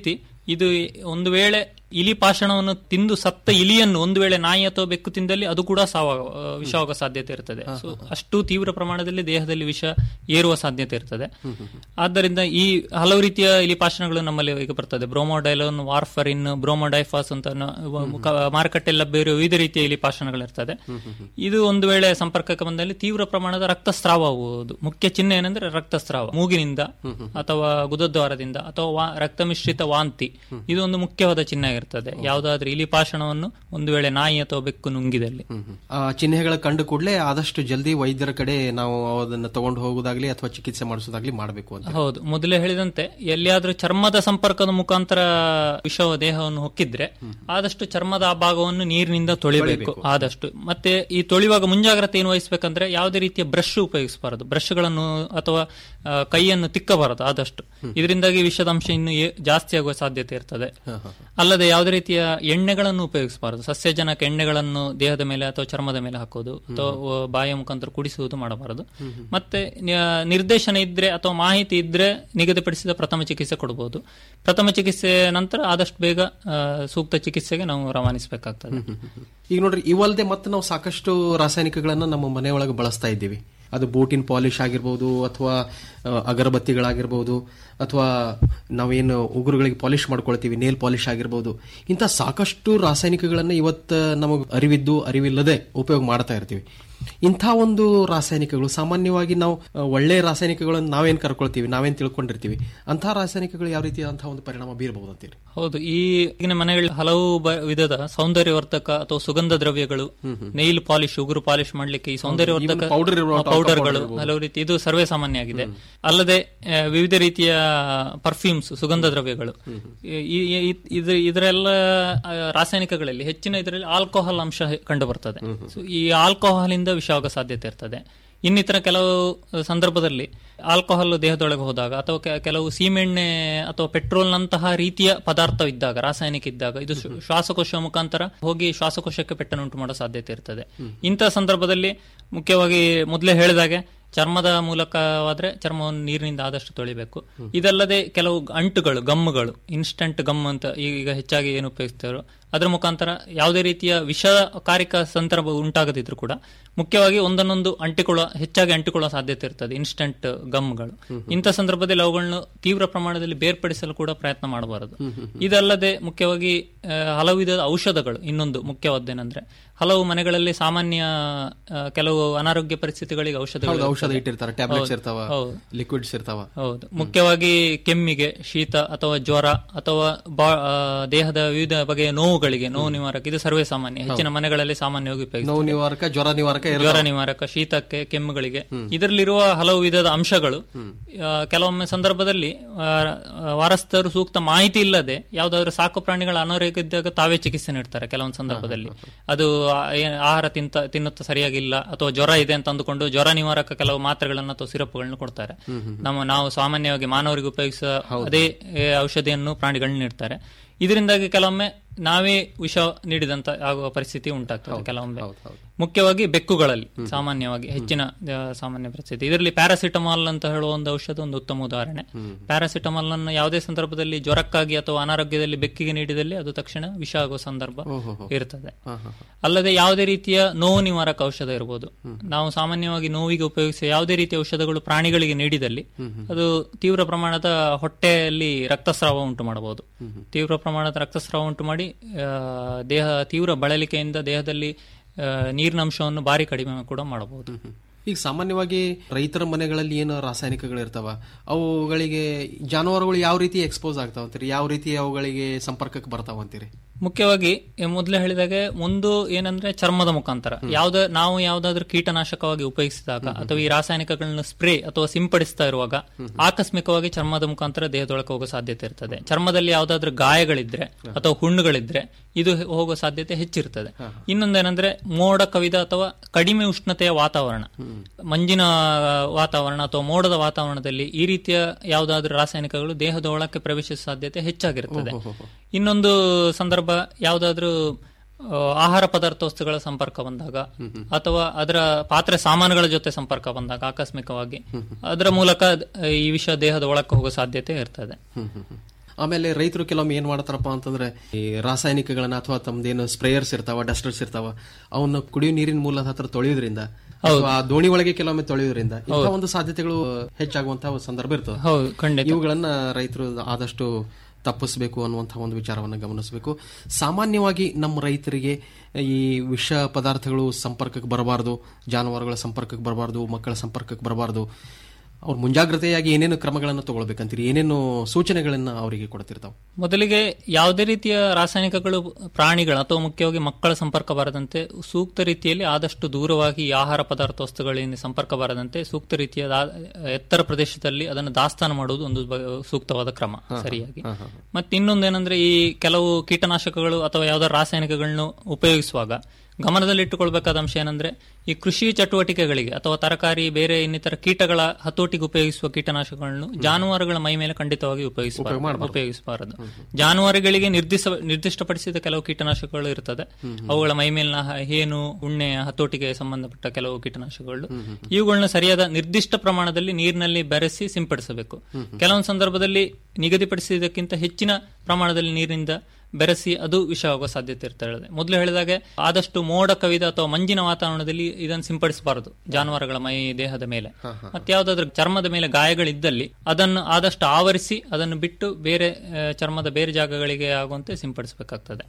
ಇದು ಒಂದು ವೇಳೆ ಇಲಿ ಪಾಷಾಣವನ್ನು ತಿಂದು ಸತ್ತ ಇಲಿಯನ್ನು ಒಂದು ವೇಳೆ ನಾಯಿ ಅಥವಾ ಬೆಕ್ಕು ತಿಂದಲ್ಲಿ ಅದು ಕೂಡ ಸಾವ ಆ, ವಿಷವಾಗುವ ಸಾಧ್ಯತೆ ಇರ್ತದೆ ಸೊ ಅಷ್ಟು ತೀವ್ರ ಪ್ರಮಾಣದಲ್ಲಿ ದೇಹದಲ್ಲಿ ವಿಷ ಏರುವ ಸಾಧ್ಯತೆ ಇರ್ತದೆ ಆದ್ದರಿಂದ ಈ ಹಲವು ರೀತಿಯ ಇಲಿ ಪಾಷಾಣಗಳು ನಮ್ಮಲ್ಲಿ ಈಗ ಬರ್ತದೆ ಬ್ರೋಮೋಡೈಲೋನ್ ವಾರ್ಫರಿನ್ ಬ್ರೋಮೋಡೈಫಾಸ್ ಅಂತ ನ- ಕ- ಮಾರುಕಟ್ಟೆಯಲ್ಲಿ ಲಭ್ಯ ವಿವಿಧ ರೀತಿಯ ಇಲಿ ಪಾಷಾಣಗಳಿರ್ತದೆ ಇದು ಒಂದು ವೇಳೆ ಸಂಪರ್ಕಕ್ಕೆ ಬಂದಲ್ಲಿ ತೀವ್ರ ಪ್ರಮಾಣದ ರಕ್ತಸ್ರಾವ ಆಗುವುದು ಮುಖ್ಯ ಚಿಹ್ನೆ ಏನಂದ್ರೆ ರಕ್ತಸ್ರಾವ ಮೂಗಿನಿಂದ ಅಥವಾ ಗುದದ್ವಾರದಿಂದ ಅಥವಾ ವಾ- ರಕ್ತ ಮಿಶ್ರಿತ ವಾಂತಿ ಇದು ಒಂದು ಮುಖ್ಯವಾದ ಚಿಹ್ನೆ ಆಗಿರ್ತದೆ ಯಾವುದಾದ್ರೂ ಇಲಿ ಪಾಷಾಣವನ್ನು ಒಂದು ವೇಳೆ ನಾಯಿ ಅಥವಾ ಬೆಕ್ಕು ನುಂಗಿದಲ್ಲಿ
ಆ ಚಿಹ್ನೆಗಳ ಕಂಡು ಕೂಡಲೇ ಆದಷ್ಟು ಜಲ್ದಿ ವೈದ್ಯರ ಕಡೆ ನಾವು ಅದನ್ನ ತಗೊಂಡು ಹೋಗೋದಾಗ್ಲಿ ಅಥವಾ ಚಿಕಿತ್ಸೆ ಮಾಡಿಸೋದಾಗ್ಲಿ ಮಾಡಬೇಕು ಅಂತ
ಹೌದು ಮೊದಲೇ ಹೇಳಿದಂತೆ ಎಲ್ಲಿಯಾದ್ರೂ ಚರ್ಮದ ಸಂಪರ್ಕದ ಮುಖಾಂತರ ವಿಷವ ದೇಹವನ್ನು ಹೊಕ್ಕಿದ್ರೆ ಆದಷ್ಟು ಚರ್ಮದ ಆ ಭಾಗವನ್ನು ನೀರಿನಿಂದ ತೊಳಿಬೇಕು ಆದಷ್ಟು ಮತ್ತೆ ಈ ತೊಳೆಯುವಾಗ ಮುಂಜಾಗ್ರತೆ ಏನು ವಹಿಸಬೇಕಂದ್ರೆ ಯಾವುದೇ ರೀತಿಯ ಬ್ರಷ್ ಉಪಯೋಗಿಸಬಾರದು ಬ್ರಷ್ಗಳನ್ನು ಅಥವಾ ಆ, ಕೈಯನ್ನು ತಿಕ್ಕಬಾರದು ಆದಷ್ಟು ಇದರಿಂದಾಗಿ ವಿಷದ ಅಂಶ ಇನ್ನು ಏ- ಜಾಸ್ತಿ ಆಗುವ ಸಾಧ್ಯತೆ ಇರ್ತದೆ ಅಲ್ಲದೆ ಯಾವುದೇ ರೀತಿಯ ಎಣ್ಣೆಗಳನ್ನು ಉಪಯೋಗಿಸಬಾರದು ಸಸ್ಯಜನಕ ಎಣ್ಣೆಗಳನ್ನು ದೇಹದ ಮೇಲೆ ಅಥವಾ ಚರ್ಮದ ಮೇಲೆ ಹಾಕೋದು ಅಥವಾ ಅಹ್, ಬಾಯಿಯ ಮುಖಾಂತರ ಕುಡಿಸುವುದು ಮಾಡಬಾರದು ಮತ್ತೆ ನ- ನಿರ್ದೇಶನ ಇದ್ರೆ ಅಥವಾ ಮಾಹಿತಿ ಇದ್ರೆ ನಿಗದಿಪಡಿಸಿದ ಪ್ರಥಮ ಚಿಕಿತ್ಸೆ ಕೊಡಬಹುದು ಪ್ರಥಮ ಚಿಕಿತ್ಸೆ ನಂತರ ಆದಷ್ಟು ಬೇಗ ಆ, ಸೂಕ್ತ ಚಿಕಿತ್ಸೆಗೆ ನಾವು ರವಾನಿಸಬೇಕಾಗ್ತದೆ
ಈಗ ನೋಡ್ರಿ ಇವಲ್ದೆ ಮತ್ತೆ ನಾವು ಸಾಕಷ್ಟು ರಾಸಾಯನಿಕಗಳನ್ನ ನಮ್ಮ ಮನೆಯೊಳಗೆ ಬಳಸ್ತಾ ಇದ್ದೀವಿ ಅದು ಬೋಟಿನ್ ಪಾಲಿಶ್ ಆಗಿರ್ಬೋದು ಅಥವಾ ಆ, ಅಗರಬತ್ತಿಗಳಾಗಿರ್ಬೋದು ಅಥವಾ ನಾವೇನು ಉಗುರುಗಳಿಗೆ ಪಾಲಿಶ್ ಮಾಡ್ಕೊಳ್ತೀವಿ ನೇಲ್ ಪಾಲಿಶ್ ಆಗಿರ್ಬೋದು ಇಂಥ ಸಾಕಷ್ಟು ರಾಸಾಯನಿಕಗಳನ್ನ ಇವತ್ತು ನಮಗೆ ಅರಿವಿದ್ದು ಅರಿವಿಲ್ಲದೆ ಉಪಯೋಗ ಮಾಡ್ತಾ ಇರ್ತೀವಿ ಇಂಥ ಒಂದು ರಾಸಾಯನಿಕಗಳು ಸಾಮಾನ್ಯವಾಗಿ ನಾವು ಆ, ಒಳ್ಳೆ ರಾಸಾಯನಿಕಗಳನ್ನು ನಾವೇನ್ ಕರ್ಕೊಳ್ತೀವಿ ನಾವೇನ್ ತಿಳ್ಕೊಂಡಿರ್ತೀವಿ ಅಂಥ ರಾಸಾಯನಿಕಗಳು ಯಾವ ರೀತಿಯಾದಂತಹ ಒಂದು ಪರಿಣಾಮ ಬೀರಬಹುದು ಅಂತೀರಿ
ಹೌದು ಈ ಈಗಿನ ಮನೆಗಳಲ್ಲಿ ಹಲವು ಬ- ವಿಧದ ಸೌಂದರ್ಯವರ್ಧಕ ಅಥವಾ ಸುಗಂಧ ದ್ರವ್ಯಗಳು ನೈಲ್ ಪಾಲಿಶ್ ಉಗುರು ಪಾಲಿಶ್ ಮಾಡ್ಲಿಕ್ಕೆ ಈ ಸೌಂದರ್ಯವರ್ಧಕ
even powder ಇರುವ talcum
ಪೌಡರ್ಗಳು
powder ಇರ್ಬೋದು.
ಹಲವು ರೀತಿ ಇದು ಸರ್ವೇ ಸಾಮಾನ್ಯ ಆಗಿದೆ ಅಲ್ಲದೆ ಆ, ವಿವಿಧ ರೀತಿಯ ಪರ್ಫ್ಯೂಮ್ಸ್ ಸುಗಂಧ ದ್ರವ್ಯಗಳು ಈ- ಈ- ಈ- ಇದು ಇದರೆಲ್ಲ ಆ, ರಾಸಾಯನಿಕಗಳಲ್ಲಿ ಹೆಚ್ಚಿನ ಇದರಲ್ಲಿ ಆಲ್ಕೋಹಾಲ್ ಅಂಶ ಕಂಡು ಬರ್ತದೆ ಸೊ ಈ ಆಲ್ಕೋಹಾಲ್ ಇಂದ ವಿಷ ಆಗೋ ಸಾಧ್ಯತೆ ಇರ್ತದೆ ಇನ್ನಿತರ ಕೆಲವು ಸಂದರ್ಭದಲ್ಲಿ ಆಲ್ಕೋಹಾಲ್ ದೇಹದೊಳಗೆ ಹೋದಾಗ ಅಥವಾ ಕೆ- ಕೆಲವು ಸೀಮೆಣ್ಣೆ ಅಥವಾ ಪೆಟ್ರೋಲ್ ನಂತಹ ರೀತಿಯ ಪದಾರ್ಥ ಇದ್ದಾಗ ರಾಸಾಯನಿಕ ಇದ್ದಾಗ ಇದು ಶ್ವ- ಶ್ವಾಸಕೋಶ ಮುಖಾಂತರ ಹೋಗಿ ಶ್ವಾಸಕೋಶಕ್ಕೆ ಪೆಟ್ಟನ್ನುಂಟು ಮಾಡೋ ಸಾಧ್ಯತೆ ಇರ್ತದೆ ಇಂಥ ಸಂದರ್ಭದಲ್ಲಿ ಮುಖ್ಯವಾಗಿ ಮೊದಲೇ ಹೇಳಿದಾಗೆ ಚರ್ಮದ ಮೂಲಕವಾದ್ರೆ ಚರ್ಮವನ್ನು ನೀರಿನಿಂದ ಆದಷ್ಟು ತೊಳಿಬೇಕು ಇದಲ್ಲದೆ ಕೆಲವು ಅಂಟುಗಳು ಗಮ್ಮುಗಳು ಇನ್ಸ್ಟಂಟ್ ಗಮ್ ಅಂತ ಈಗ ಹೆಚ್ಚಾಗಿ ಏನು ಉಪಯೋಗಿಸ್ತಾರೋ ಅದರ ಮುಖಾಂತರ ಯಾವುದೇ ರೀತಿಯ ವಿಷಕಾರಿಕ ಸಂದರ್ಭ ಉಂಟಾಗದಿದ್ರು ಕೂಡ ಮುಖ್ಯವಾಗಿ ಒಂದನ್ನೊಂದು ಅಂಟಿಕೊಳ್ಳುವ ಹೆಚ್ಚಾಗಿ ಅಂಟಿಕೊಳ್ಳುವ ಸಾಧ್ಯತೆ ಇರ್ತದೆ ಇನ್ಸ್ಟಂಟ್ ಗಮ್ಗಳು ಇಂಥ ಸಂದರ್ಭದಲ್ಲಿ ಅವುಗಳನ್ನು ತೀವ್ರ ಪ್ರಮಾಣದಲ್ಲಿ ಬೇರ್ಪಡಿಸಲು ಕೂಡ ಪ್ರಯತ್ನ ಮಾಡಬಾರದು ಇದಲ್ಲದೆ ಮುಖ್ಯವಾಗಿ ಆ, ಹಲವು ವಿಧದ ಔಷಧಗಳು ಇನ್ನೊಂದು ಮುಖ್ಯವಾದ್ದೇನೆಂದ್ರೆ ಹಲವು ಮನೆಗಳಲ್ಲಿ ಸಾಮಾನ್ಯ ಆ, ಕೆಲವು ಅನಾರೋಗ್ಯ ಪರಿಸ್ಥಿತಿಗಳಿಗೆ ಔಷಧಗಳು
ಹೌದು, ಔಷಧ
ಇರ್ತದೆ.
ಇಟ್ಟಿರ್ತಾರೆ ಟ್ಯಾಬ್ಲೆಟ್ಸ್
ಹೌದು,
ಇರ್ತಾವ
ಹೌದು.
ಲಿಕ್ವಿಡ್ಸ್ ಇರ್ತಾವ
ಹೌದು ಮುಖ್ಯವಾಗಿ ಕೆಮ್ಮಿಗೆ ಶೀತ ಅಥವಾ ಜ್ವರ ಅಥವಾ ಬಾ- ಆ, ದೇಹದ ವಿವಿಧ ಬಗೆಯ ನೋವುಗಳಿಗೆ ನೋವು ನಿವಾರಕ ಇದು ಸರ್ವೇ ಸಾಮಾನ್ಯ ಹೆಚ್ಚಿನ ಮನೆಗಳಲ್ಲಿ ಸಾಮಾನ್ಯವಾಗಿ ಉಪಯೋಗಿಸ್ತಾರೆ.
ನೋವು ನಿವಾರಕ ಜ್ವರ ನಿವಾರಕ ಇರ್ತಾವ.
ಜ್ವರ ನಿವಾರಕ ಶೀತಕ್ಕೆ ಕೆಮ್ಮುಗಳಿಗೆ ಇದರಲ್ಲಿರುವ ಹಲವು ವಿಧದ ಅಂಶಗಳು ಆ, ಕೆಲವೊಮ್ಮೆ ಸಂದರ್ಭದಲ್ಲಿ ಆ, ಆ, ವಾರಸ್ಥರು ಸೂಕ್ತ ಮಾಹಿತಿ ಇಲ್ಲದೆ ಯಾವ್ದಾದ್ರು ಸಾಕು ಪ್ರಾಣಿಗಳ ಅನಾರೋಗ್ಯ ಇದ್ದಾಗ ತಾವೇ ಚಿಕಿತ್ಸೆ ನೀಡ್ತಾರೆ ಕೆಲವೊಂದು ಸಂದರ್ಭದಲ್ಲಿ ಅದು ಆ- ಏನ್ ಆಹಾರ ತಿಂತ ತಿನ್ನುತ್ತ ಸರಿಯಾಗಿಲ್ಲ ಅಥವಾ ಜ್ವರ ಇದೆ ಅಂತ ಅಂದುಕೊಂಡು ಜ್ವರ ನಿವಾರಕ ಕೆಲವು ಮಾತ್ರೆಗಳನ್ನು ಅಥವಾ ಸಿರಪ್ಗಳನ್ನು ಕೊಡ್ತಾರೆ ನಮ್ಮ ನಾವು ಸಾಮಾನ್ಯವಾಗಿ ಮಾನವರಿಗೆ ಉಪಯೋಗಿಸುವ ಅದೇ ಏ, ಔಷಧಿಯನ್ನು ಪ್ರಾಣಿಗಳನ್ನ ನೀಡ್ತಾರೆ ಇದರಿಂದಾಗಿ ಕೆಲವೊಮ್ಮೆ ನಾವೇ ವಿಷ ನೀಡಿದಂತ ಆಗುವ ಪರಿಸ್ಥಿತಿ ಉಂಟಾಗ್ತದೆ ಕೆಲವೊಮ್ಮೆ ಮುಖ್ಯವಾಗಿ ಬೆಕ್ಕುಗಳಲ್ಲಿ ಸಾಮಾನ್ಯವಾಗಿ ಹೆಚ್ಚಿನ ಆ, ಸಾಮಾನ್ಯ ಪರಿಸ್ಥಿತಿ ಇದರಲ್ಲಿ ಪ್ಯಾರಾಸಿಟಮಾಲ್ ಅಂತ ಹೇಳುವ ಒಂದು ಔಷಧ ಒಂದು ಉತ್ತಮ ಉದಾಹರಣೆ ಪ್ಯಾರಾಸಿಟಮಾಲ್ ಅನ್ನು ಯಾವುದೇ ಸಂದರ್ಭದಲ್ಲಿ ಜ್ವರಕ್ಕಾಗಿ ಅಥವಾ ಅನಾರೋಗ್ಯದಲ್ಲಿ ಬೆಕ್ಕಿಗೆ ನೀಡಿದಲ್ಲಿ ಅದು ತಕ್ಷಣ ವಿಷ ಆಗುವ ಸಂದರ್ಭ ಇರ್ತದೆ ಅಲ್ಲದೆ ಯಾವುದೇ ರೀತಿಯ ನೋವು ನಿವಾರಕ ಔಷಧ ಇರಬಹುದು ನಾವು ಸಾಮಾನ್ಯವಾಗಿ ನೋವಿಗೆ ಉಪಯೋಗಿಸುವ ಯಾವುದೇ ರೀತಿಯ ಔಷಧಗಳು ಪ್ರಾಣಿಗಳಿಗೆ ನೀಡಿದಲ್ಲಿ ಅದು ತೀವ್ರ ಪ್ರಮಾಣದ ಹೊಟ್ಟೆಯಲ್ಲಿ ರಕ್ತಸ್ರಾವ ಉಂಟು ಮಾಡಬಹುದು ತೀವ್ರ ಪ್ರಮಾಣದ ರಕ್ತಸ್ರಾವ ಉಂಟು ಮಾಡಿ ಆ, ದೇಹ ತೀವ್ರ ಬಳಲಿಕೆಯಿಂದ ದೇಹದಲ್ಲಿ ಆ, ನೀರಿನ ಅಂಶವನ್ನು ಭಾರಿ ಕಡಿಮೆ ಕೂಡ ಮಾಡಬಹುದು
ಈಗ ಸಾಮಾನ್ಯವಾಗಿ ರೈತರ ಮನೆಗಳಲ್ಲಿ ಏನು ರಾಸಾಯನಿಕಗಳು ಇರ್ತಾವ ಅವುಗಳಿಗೆ ಜಾನುವಾರುಗಳು ಯಾವ ರೀತಿ ಎಕ್ಸ್ಪೋಸ್ ಆಗ್ತಾವ ಅಂತೀರಿ ಯಾವ ರೀತಿ ಅವುಗಳಿಗೆ ಸಂಪರ್ಕಕ್ಕೆ ಬರ್ತಾವ ಅಂತೀರಿ
ಮುಖ್ಯವಾಗಿ ಏ, ಮೊದಲೇ ಹೇಳಿದಾಗೆ ಒಂದು ಏನಂದ್ರೆ ಚರ್ಮದ ಮುಖಾಂತರ ಯಾವ್ದ ನಾವು ಯಾವ್ದಾದ್ರು ಕೀಟನಾಶಕವಾಗಿ ಉಪಯೋಗಿಸಿದಾಗ ಅಥವಾ ಈ ರಾಸಾಯನಿಕಗಳನ್ನ ಸ್ಪ್ರೇ ಅಥವಾ ಸಿಂಪಡಿಸ್ತಾ ಇರುವಾಗ ಆಕಸ್ಮಿಕವಾಗಿ ಚರ್ಮದ ಮುಖಾಂತರ ದೇಹದೊಳಗೆ ಹೋಗೋ ಸಾಧ್ಯತೆ ಇರ್ತದೆ ಚರ್ಮದಲ್ಲಿ ಯಾವ್ದಾದ್ರು ಗಾಯಗಳಿದ್ರೆ ಅಥವಾ ಹುಣ್ಣುಗಳಿದ್ರೆ ಇದು ಹೋಗೋ ಸಾಧ್ಯತೆ ಹೆಚ್ಚಿರ್ತದೆ ಇನ್ನೊಂದೇನಂದ್ರೆ ಮೋಡ ಕವಿದ ಅಥವಾ ಕಡಿಮೆ ಉಷ್ಣತೆಯ ವಾತಾವರಣ ಮಂಜಿನ ವಾತಾವರಣ ಅಥವಾ ಮೋಡದ ವಾತಾವರಣದಲ್ಲಿ ಈ ರೀತಿಯ ಯಾವ್ದಾದ್ರು ರಾಸಾಯನಿಕಗಳು ದೇಹದ ಒಳಕ್ಕೆ ಪ್ರವೇಶಿಸುವ ಸಾಧ್ಯತೆ ಹೆಚ್ಚಾಗಿರ್ತದೆ ಇನ್ನೊಂದು ಸಂದರ್ಭ ಯಾವ್ದಾದ್ರು ಆ, ಆಹಾರ ಪದಾರ್ಥ ವಸ್ತುಗಳ ಸಂಪರ್ಕ ಬಂದಾಗ ಅಥವಾ ಅದರ ಪಾತ್ರೆ ಸಾಮಾನುಗಳ ಜೊತೆ ಸಂಪರ್ಕ ಬಂದಾಗ ಆಕಸ್ಮಿಕವಾಗಿ ಅದರ ಮೂಲಕ ಈ ವಿಷ ದೇಹದ ಒಳಕ್ಕೆ ಹೋಗೋ ಸಾಧ್ಯತೆ ಇರ್ತದೆ
ಆಮೇಲೆ ರೈತರು ಕೆಲವೊಮ್ಮೆ ಏನ್ ಮಾಡ್ತಾರಪ್ಪ ಅಂತಂದ್ರೆ ಈ ರಾಸಾಯನಿಕಗಳನ್ನ ಅಥವಾ ತಮ್ದೇನು ಸ್ಪ್ರೇಯರ್ಸ್ ಇರ್ತಾವ ಡಸ್ಟರ್ಸ್ ಇರ್ತಾವ ಅವನ್ನ ಕುಡಿಯೋ ನೀರಿನ ಮೂಲದ ಹತ್ರ ತೊಳೆಯೋದ್ರಿಂದ ಅಥವಾ ಆ ದೋಣಿ ಒಳಗೆ ಕೆಲವೊಮ್ಮೆ ತೊಳೆಯೋದ್ರಿಂದ ಇಂಥ ಒಂದು ಸಾಧ್ಯತೆಗಳು ಹೆಚ್ಚಾಗುವಂತಹ ಒಂದು ಸಂದರ್ಭ ಇರ್ತದೆ
ಹೌದು ಖಂಡಿತ
ಇವುಗಳನ್ನ ರೈತರು ಆದಷ್ಟು ತಪ್ಪಿಸಬೇಕು ಅನ್ನುವಂತಹ ಒಂದು ವಿಚಾರವನ್ನು ಗಮನಿಸಬೇಕು ಸಾಮಾನ್ಯವಾಗಿ ನಮ್ಮ ರೈತರಿಗೆ ಈ ವಿಷ ಪದಾರ್ಥಗಳು ಸಂಪರ್ಕಕ್ಕೆ ಬರಬಾರದು ಜಾನುವಾರುಗಳ ಸಂಪರ್ಕಕ್ಕೆ ಬರಬಾರದು ಮಕ್ಕಳ ಸಂಪರ್ಕಕ್ಕೆ ಬರಬಾರದು ಅವ್ರು ಮುಂಜಾಗ್ರತೆಯಾಗಿ ಏನೇನು ಕ್ರಮಗಳನ್ನು ತಗೊಳ್ಬೇಕಂತೀರಿ ಏನೇನು ಸೂಚನೆಗಳನ್ನ ಅವರಿಗೆ ಕೊಡ್ತಿರ್ತಾವ
ಮೊದಲಿಗೆ ಯಾವುದೇ ರೀತಿಯ ರಾಸಾಯನಿಕಗಳು ಪ್ರಾಣಿಗಳ ಅಥವಾ ಮುಖ್ಯವಾಗಿ ಮಕ್ಕಳ ಸಂಪರ್ಕ ಬಾರದಂತೆ ಸೂಕ್ತ ರೀತಿಯಲ್ಲಿ ಆದಷ್ಟು ದೂರವಾಗಿ ಈ ಆಹಾರ ಪದಾರ್ಥ ವಸ್ತುಗಳಿಂದ ಸಂಪರ್ಕ ಬಾರದಂತೆ ಸೂಕ್ತ ರೀತಿಯ ದಾ- ಎತ್ತರ ಪ್ರದೇಶದಲ್ಲಿ ಅದನ್ನು ದಾಸ್ತಾನು ಮಾಡುವುದು ಒಂದು ಬ- ಸೂಕ್ತವಾದ ಕ್ರಮ ಸರಿಯಾಗಿ ಮತ್ತೆ ಇನ್ನೊಂದೇನೆಂದ್ರೆ ಈ ಕೆಲವು ಕೀಟನಾಶಕಗಳು ಅಥವಾ ಯಾವ್ದಾದ್ರು ರಾಸಾಯನಿಕಗಳನ್ನು ಉಪಯೋಗಿಸುವಾಗ ಗಮನದಲ್ಲಿಟ್ಟುಕೊಳ್ಬೇಕಾದ ಅಂಶ ಏನಂದ್ರೆ ಈ ಕೃಷಿ ಚಟುವಟಿಕೆಗಳಿಗೆ ಅಥವಾ ತರಕಾರಿ ಬೇರೆ ಇನ್ನಿತರ ಕೀಟಗಳ ಹತೋಟಿಗೆ ಉಪಯೋಗಿಸುವ ಕೀಟನಾಶಕಗಳನ್ನು ಜಾನುವಾರುಗಳ ಮೈ ಮೇಲೆ ಖಂಡಿತವಾಗಿ ಉಪಯೋಗಿಸಬಾರದು ಉಪಯೋಗಿಸಬಾರದು ಜಾನುವಾರುಗಳಿಗೆ ನಿರ್ದಿಷ್ಟ ನಿರ್ದಿಷ್ಟಪಡಿಸಿದ ಕೆಲವು ಕೀಟನಾಶಕಗಳು ಇರ್ತದೆ ಅವುಗಳ ಮೈ ಮೇಲಿನ ಹ- ಹೇನು ಉಣ್ಣೆಯ ಹತೋಟಿಗೆ ಸಂಬಂಧಪಟ್ಟ ಕೆಲವು ಕೀಟನಾಶಕಗಳು ಇವುಗಳನ್ನ ಸರಿಯಾದ ನಿರ್ದಿಷ್ಟ ಪ್ರಮಾಣದಲ್ಲಿ ನೀರಿನಲ್ಲಿ ಬೆರೆಸಿ ಸಿಂಪಡಿಸಬೇಕು ಕೆಲವೊಂದು ಸಂದರ್ಭದಲ್ಲಿ ನಿಗದಿಪಡಿಸಿದ್ದಕ್ಕಿಂತ ಹೆಚ್ಚಿನ ಪ್ರಮಾಣದಲ್ಲಿ ನೀರಿನಿಂದ ಬೆರೆಸಿ ಅದು ವಿಷವಾಗುವ ಸಾಧ್ಯತೆ ಇರ್ತದೆ ಮೊದಲು ಹೇಳಿದಾಗೆ ಆದಷ್ಟು ಮೋಡ ಕವಿದ ಅಥವಾ ಮಂಜಿನ ವಾತಾವರಣದಲ್ಲಿ ಇದನ್ನು ಸಿಂಪಡಿಸಬಾರದು ಜಾನುವಾರುಗಳ ಮೈ ದೇಹದ ಮೇಲೆ ಮತ್ತೆ ಯಾವ್ದಾದ್ರು ಚರ್ಮದ ಮೇಲೆ ಗಾಯಗಳಿದ್ದಲ್ಲಿ ಅದನ್ನು ಆದಷ್ಟು ಆವರಿಸಿ ಅದನ್ನು ಬಿಟ್ಟು ಬೇರೆ ಆ, ಚರ್ಮದ ಬೇರೆ ಜಾಗಗಳಿಗೆ ಆಗುವಂತೆ ಸಿಂಪಡಿಸಬೇಕಾಗ್ತದೆ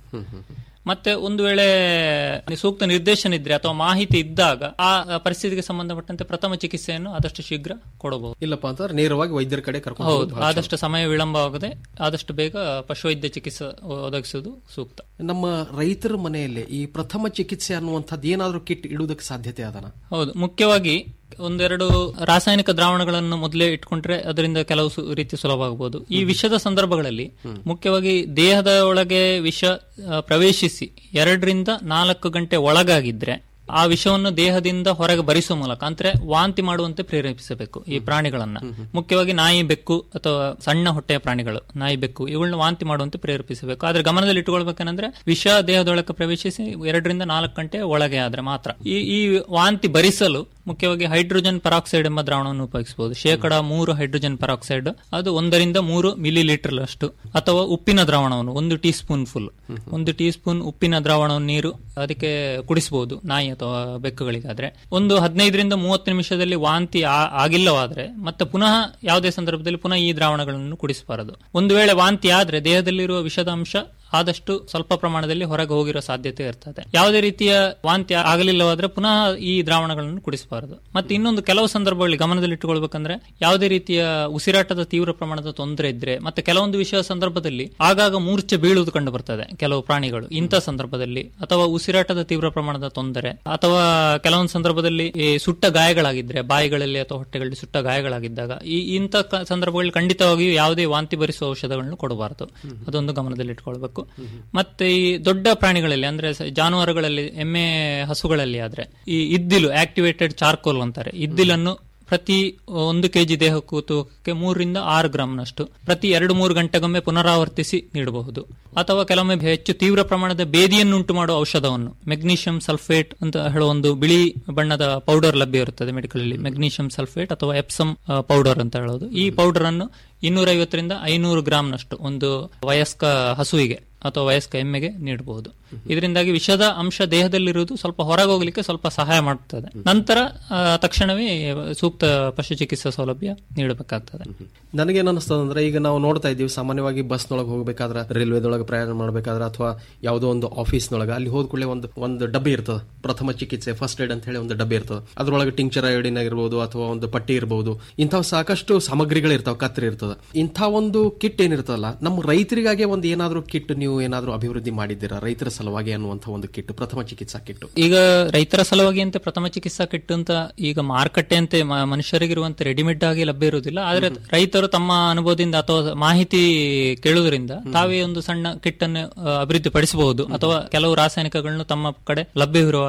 ಮತ್ತೆ ಒಂದು ವೇಳೆ ಸೂಕ್ತ ನಿರ್ದೇಶನ ಇದ್ರೆ ಅಥವಾ ಮಾಹಿತಿ ಇದ್ದಾಗ ಆ ಪರಿಸ್ಥಿತಿಗೆ ಸಂಬಂಧಪಟ್ಟಂತೆ ಪ್ರಥಮ ಚಿಕಿತ್ಸೆಯನ್ನು ಆದಷ್ಟು ಶೀಘ್ರ ಕೊಡಬಹುದು
ಇಲ್ಲಪ್ಪ ಅಂತಂದ್ರೆ ನೇರವಾಗಿ ವೈದ್ಯರ ಕಡೆ ಕರ್ಕೊಂಡು
ಹೌದು
ಹೋಗೋದು ಬಹಳ
ಆದಷ್ಟು ಸಮಯ ವಿಳಂಬವಾಗದೆ ಆದಷ್ಟು ಬೇಗ ಪಶುವೈದ್ಯ ಚಿಕಿತ್ಸೆ ಒದಗಿಸುವುದು ಸೂಕ್ತ
ನಮ್ಮ ರೈತರ ಮನೆಯಲ್ಲಿ ಈ ಪ್ರಥಮ ಚಿಕಿತ್ಸೆ ಅನ್ನುವಂಥದ್ದು ಏನಾದ್ರೂ ಕಿಟ್ ಇಡುವುದಕ್ಕೆ ಸಾಧ್ಯತೆ ಅದನ
ಹೌದು ಮುಖ್ಯವಾಗಿ ಒಂದೆರಡು ರಾಸಾಯನಿಕ ದ್ರಾವಣಗಳನ್ನು ಮೊದಲೇ ಇಟ್ಕೊಂಡ್ರೆ ಅದರಿಂದ ಕೆಲವು ಸು- ರೀತಿ ಸುಲಭ ಆಗಬಹುದು ಈ ವಿಷದ ಸಂದರ್ಭಗಳಲ್ಲಿ ಮುಖ್ಯವಾಗಿ ದೇಹದ ಒಳಗೆ ವಿಷ ಆ, ಪ್ರವೇಶಿಸಿ ಎರಡರಿಂದ ನಾಲ್ಕು ಗಂಟೆ ಒಳಗಾಗಿದ್ರೆ ಆ ವಿಷವನ್ನು ದೇಹದಿಂದ ಹೊರಗೆ ಭರಿಸುವ ಮೂಲಕ ಅಂದ್ರೆ ವಾಂತಿ ಮಾಡುವಂತೆ ಪ್ರೇರೇಪಿಸಬೇಕು ಈ ಪ್ರಾಣಿಗಳನ್ನ ಮುಖ್ಯವಾಗಿ ನಾಯಿ ಬೆಕ್ಕು ಅಥವಾ ಸಣ್ಣ ಹೊಟ್ಟೆಯ ಪ್ರಾಣಿಗಳು ನಾಯಿ ಬೆಕ್ಕು ಇವುಗಳನ್ನ ವಾಂತಿ ಮಾಡುವಂತೆ ಪ್ರೇರೇಪಿಸಬೇಕು ಆದ್ರೆ ಗಮನದಲ್ಲಿ ಇಟ್ಟುಕೊಳ್ಬೇಕಂದ್ರೆ ವಿಷ ದೇಹದೊಳಗೆ ಪ್ರವೇಶಿಸಿ ಎರಡರಿಂದ ನಾಲ್ಕು ಗಂಟೆ ಒಳಗೆ ಆದ್ರೆ ಮಾತ್ರ ಈ ಈ ವಾಂತಿ ಭರಿಸಲು ಮುಖ್ಯವಾಗಿ ಹೈಡ್ರೋಜನ್ ಪರಾಕ್ಸೈಡ್ ಎಂಬ ದ್ರಾವಣವನ್ನು ಉಪಯೋಗಿಸಬಹುದು ಶೇಕಡ ಮೂರು ಹೈಡ್ರೋಜನ್ ಪರಾಕ್ಸೈಡ್ ಅದು ಒಂದರಿಂದ ಮೂರು ಮಿಲಿ ಲೀಟರ್ ಅಷ್ಟು ಅಥವಾ ಉಪ್ಪಿನ ದ್ರಾವಣವನ್ನು ಒಂದು ಟೀ ಸ್ಪೂನ್ ಫುಲ್ ಒಂದು ಟೀ ಸ್ಪೂನ್ ಉಪ್ಪಿನ ದ್ರಾವಣ ನೀರು ಅದಕ್ಕೆ ಕುಡಿಸಬಹುದು ನಾಯಿ ಅಥವಾ ಬೆಕ್ಕುಗಳಿಗಾದ್ರೆ ಒಂದು ಹದಿನೈದರಿಂದ ಮೂವತ್ತು ನಿಮಿಷದಲ್ಲಿ ವಾಂತಿ ಆ- ಆಗಿಲ್ಲವಾದ್ರೆ ಮತ್ತೆ ಪುನಃ ಯಾವುದೇ ಸಂದರ್ಭದಲ್ಲಿ ಪುನಃ ಈ ದ್ರಾವಣಗಳನ್ನು ಕುಡಿಸಬಾರದು ಒಂದು ವೇಳೆ ವಾಂತಿ ಆದ್ರೆ ದೇಹದಲ್ಲಿರುವ ವಿಷದ ಅಂಶ ಆದಷ್ಟು ಸ್ವಲ್ಪ ಪ್ರಮಾಣದಲ್ಲಿ ಹೊರಗೆ ಹೋಗಿರೋ ಸಾಧ್ಯತೆ ಇರ್ತದೆ ಯಾವುದೇ ರೀತಿಯ ವಾಂತಿ ಆಗಲಿಲ್ಲವಾದ್ರೆ ಪುನಃ ಈ ದ್ರಾವಣಗಳನ್ನು ಕುಡಿಸಬಾರದು ಮತ್ತೆ ಇನ್ನೊಂದು ಕೆಲವು ಸಂದರ್ಭಗಳಲ್ಲಿ ಗಮನದಲ್ಲಿಟ್ಟುಕೊಳ್ಬೇಕಂದ್ರೆ ಯಾವುದೇ ರೀತಿಯ ಉಸಿರಾಟದ ತೀವ್ರ ಪ್ರಮಾಣದ ತೊಂದರೆ ಇದ್ರೆ ಮತ್ತೆ ಕೆಲವೊಂದು ವಿಷಯ ಸಂದರ್ಭದಲ್ಲಿ ಆಗಾಗ ಮೂರ್ಛೆ ಬೀಳುವುದು ಕಂಡು ಬರ್ತದೆ ಕೆಲವು ಪ್ರಾಣಿಗಳು ಇಂಥ ಸಂದರ್ಭದಲ್ಲಿ ಅಥವಾ ಉಸಿರಾಟದ ತೀವ್ರ ಪ್ರಮಾಣದ ತೊಂದರೆ ಅಥವಾ ಕೆಲವೊಂದು ಸಂದರ್ಭದಲ್ಲಿ ಈ ಸುಟ್ಟ ಗಾಯಗಳಾಗಿದ್ರೆ ಬಾಯಿಗಳಲ್ಲಿ ಅಥವಾ ಹೊಟ್ಟೆಗಳಲ್ಲಿ ಸುಟ್ಟ ಗಾಯಗಳಾಗಿದ್ದಾಗ ಈ ಇಂಥ ಕ- ಸಂದರ್ಭಗಳಲ್ಲಿ ಖಂಡಿತವಾಗಿಯೂ ಯಾವುದೇ ವಾಂತಿ ಭರಿಸುವ ಔಷಧಗಳನ್ನು ಕೊಡಬಾರದು ಅದೊಂದು ಗಮನದಲ್ಲಿಟ್ಕೊಳ್ಬೇಕು ಮತ್ತೆ ಈ ದೊಡ್ಡ ಪ್ರಾಣಿಗಳಲ್ಲಿ ಅಂದ್ರೆ ಸ- ಜಾನುವಾರುಗಳಲ್ಲಿ ಎಮ್ಮೆ ಹಸುಗಳಲ್ಲಿ ಆದ್ರೆ ಈ ಇದ್ದಿಲು ಆಕ್ಟಿವೇಟೆಡ್ ಚಾರ್ಕೋಲ್ ಅಂತಾರೆ ಇದ್ದಿಲನ್ನು ಪ್ರತಿ ಒಂದು ಕೆಜಿ ದೇಹಕ್ಕೂ ತೂಕಕ್ಕೆ ಮೂರರಿಂದ ಆರು ಗ್ರಾಂನಷ್ಟು ಪ್ರತಿ ಎರಡು ಮೂರು ಗಂಟೆಗೊಮ್ಮೆ ಪುನರಾವರ್ತಿಸಿ ನೀಡಬಹುದು ಅಥವಾ ಕೆಲವೊಮ್ಮೆ ಹೆಚ್ಚು ತೀವ್ರ ಪ್ರಮಾಣದ ಬೇದಿಯನ್ನುಂಟು ಮಾಡುವ ಔಷಧವನ್ನು ಮೆಗ್ನೀಷಿಯಂ ಸಲ್ಫೇಟ್ ಅಂತ ಹೇಳುವ ಒಂದು ಬಿಳಿ ಬಣ್ಣದ ಪೌಡರ್ ಲಭ್ಯ ಇರುತ್ತದೆ ಮೆಡಿಕಲ್ ಅಲ್ಲಿ ಮೆಗ್ನೀಷಿಯಂ ಸಲ್ಫೇಟ್ ಅಥವಾ ಎಪ್ಸಮ್ ಪೌಡರ್ ಅಂತ ಹೇಳೋದು ಈ ಪೌಡರ್ ಅನ್ನು ಇನ್ನೂರೈವತ್ತರಿಂದ ಐನೂರು ಗ್ರಾಂನಷ್ಟು ಒಂದು ವಯಸ್ಕ ಹಸುವಿಗೆ ಅಥವಾ ವಯಸ್ಕ ಎಮ್ಮೆಗೆ ನೀಡಬಹುದು ಇದರಿಂದಾಗಿ ವಿಷದ ಅಂಶ ದೇಹದಲ್ಲಿರುವುದು ಸ್ವಲ್ಪ ಹೊರಗೆ ಹೋಗ್ಲಿಕ್ಕೆ ಸ್ವಲ್ಪ ಸಹಾಯ ಮಾಡುತ್ತದೆ ನಂತರ ಆ, ತಕ್ಷಣವೇ ಸೂಕ್ತ ಪಶು ಚಿಕಿತ್ಸಾ ಸೌಲಭ್ಯ ನೀಡಬೇಕಾಗ್ತದೆ
ನನಗೇನ್ ಅನಿಸ್ತದ ಅಂದ್ರೆ ಈಗ ನಾವು ನೋಡ್ತಾ ಇದ್ದೀವಿ ಸಾಮಾನ್ಯವಾಗಿ ಬಸ್ನೊಳಗೆ ಹೋಗ್ಬೇಕಾದ್ರೆ ರೈಲ್ವೆದೊಳಗೆ ಪ್ರಯಾಣ ಮಾಡ್ಬೇಕಾದ್ರೆ ಅಥವಾ ಯಾವುದೋ ಒಂದು ಆಫೀಸ್ನೊಳಗೆ ಅಲ್ಲಿ ಹೋದ ಕೂಡಲೇ ಒಂದು ಒಂದು ಡಬ್ಬಿ ಇರ್ತದೆ ಪ್ರಥಮ ಚಿಕಿತ್ಸೆ ಫಸ್ಟ್ ಏಡ್ ಅಂತ ಹೇಳಿ ಒಂದು ಡಬ್ಬಿ ಇರ್ತದೆ ಅದ್ರೊಳಗೆ ಟಿಂಕ್ಚರ್ ಐಡಿನ್ ಆಗಿರ್ಬೋದು ಅಥವಾ ಒಂದು ಪಟ್ಟಿ ಇರಬಹುದು ಇಂಥವು ಸಾಕಷ್ಟು ಸಾಮಗ್ರಿಗಳು ಇರ್ತಾವ ಕತ್ರಿ ಇರ್ತದೆ ಇಂಥ ಒಂದು ಕಿಟ್ ಏನಿರ್ತದಲ್ಲ ನಮ್ಮ ರೈತರಿಗಾಗೆ ಒಂದು ಏನಾದ್ರೂ ಕಿಟ್ ನೀವು ಏನಾದ್ರೂ ಅಭಿವೃದ್ಧಿ ಮಾಡಿದ್ದೀರಾ ರೈತರ ಸಲುವಾಗಿ ಅನ್ನುವಂಥ ಒಂದು ಕಿಟ್ ಪ್ರಥಮ ಚಿಕಿತ್ಸಾ ಕಿಟ್
ಈಗ ರೈತರ ಸಲುವಾಗಿ ಅಂತ ಪ್ರಥಮ ಚಿಕಿತ್ಸಾ ಕಿಟ್ ಅಂತ ಈಗ ಮಾರುಕಟ್ಟೆ ಅಂತೆ ಮ- ಮನುಷ್ಯರಿಗಿರುವಂತೆ ರೆಡಿಮೇಡ್ ಆಗಿ ಲಭ್ಯ ಇರುವುದಿಲ್ಲ ಆದ್ರೆ ರೈತರು ತಮ್ಮ ಅನುಭವದಿಂದ ಅಥವಾ ಮಾಹಿತಿ ಕೇಳುವುದರಿಂದ ತಾವೇ ಒಂದು ಸಣ್ಣ ಕಿಟ್ ಅನ್ನು ಆ, ಅಭಿವೃದ್ಧಿ ಪಡಿಸಬಹುದು ಅಥವಾ ಕೆಲವು ರಾಸಾಯನಿಕಗಳನ್ನು ತಮ್ಮ ಕಡೆ ಲಭ್ಯವಿರುವ ಹಾಗೆ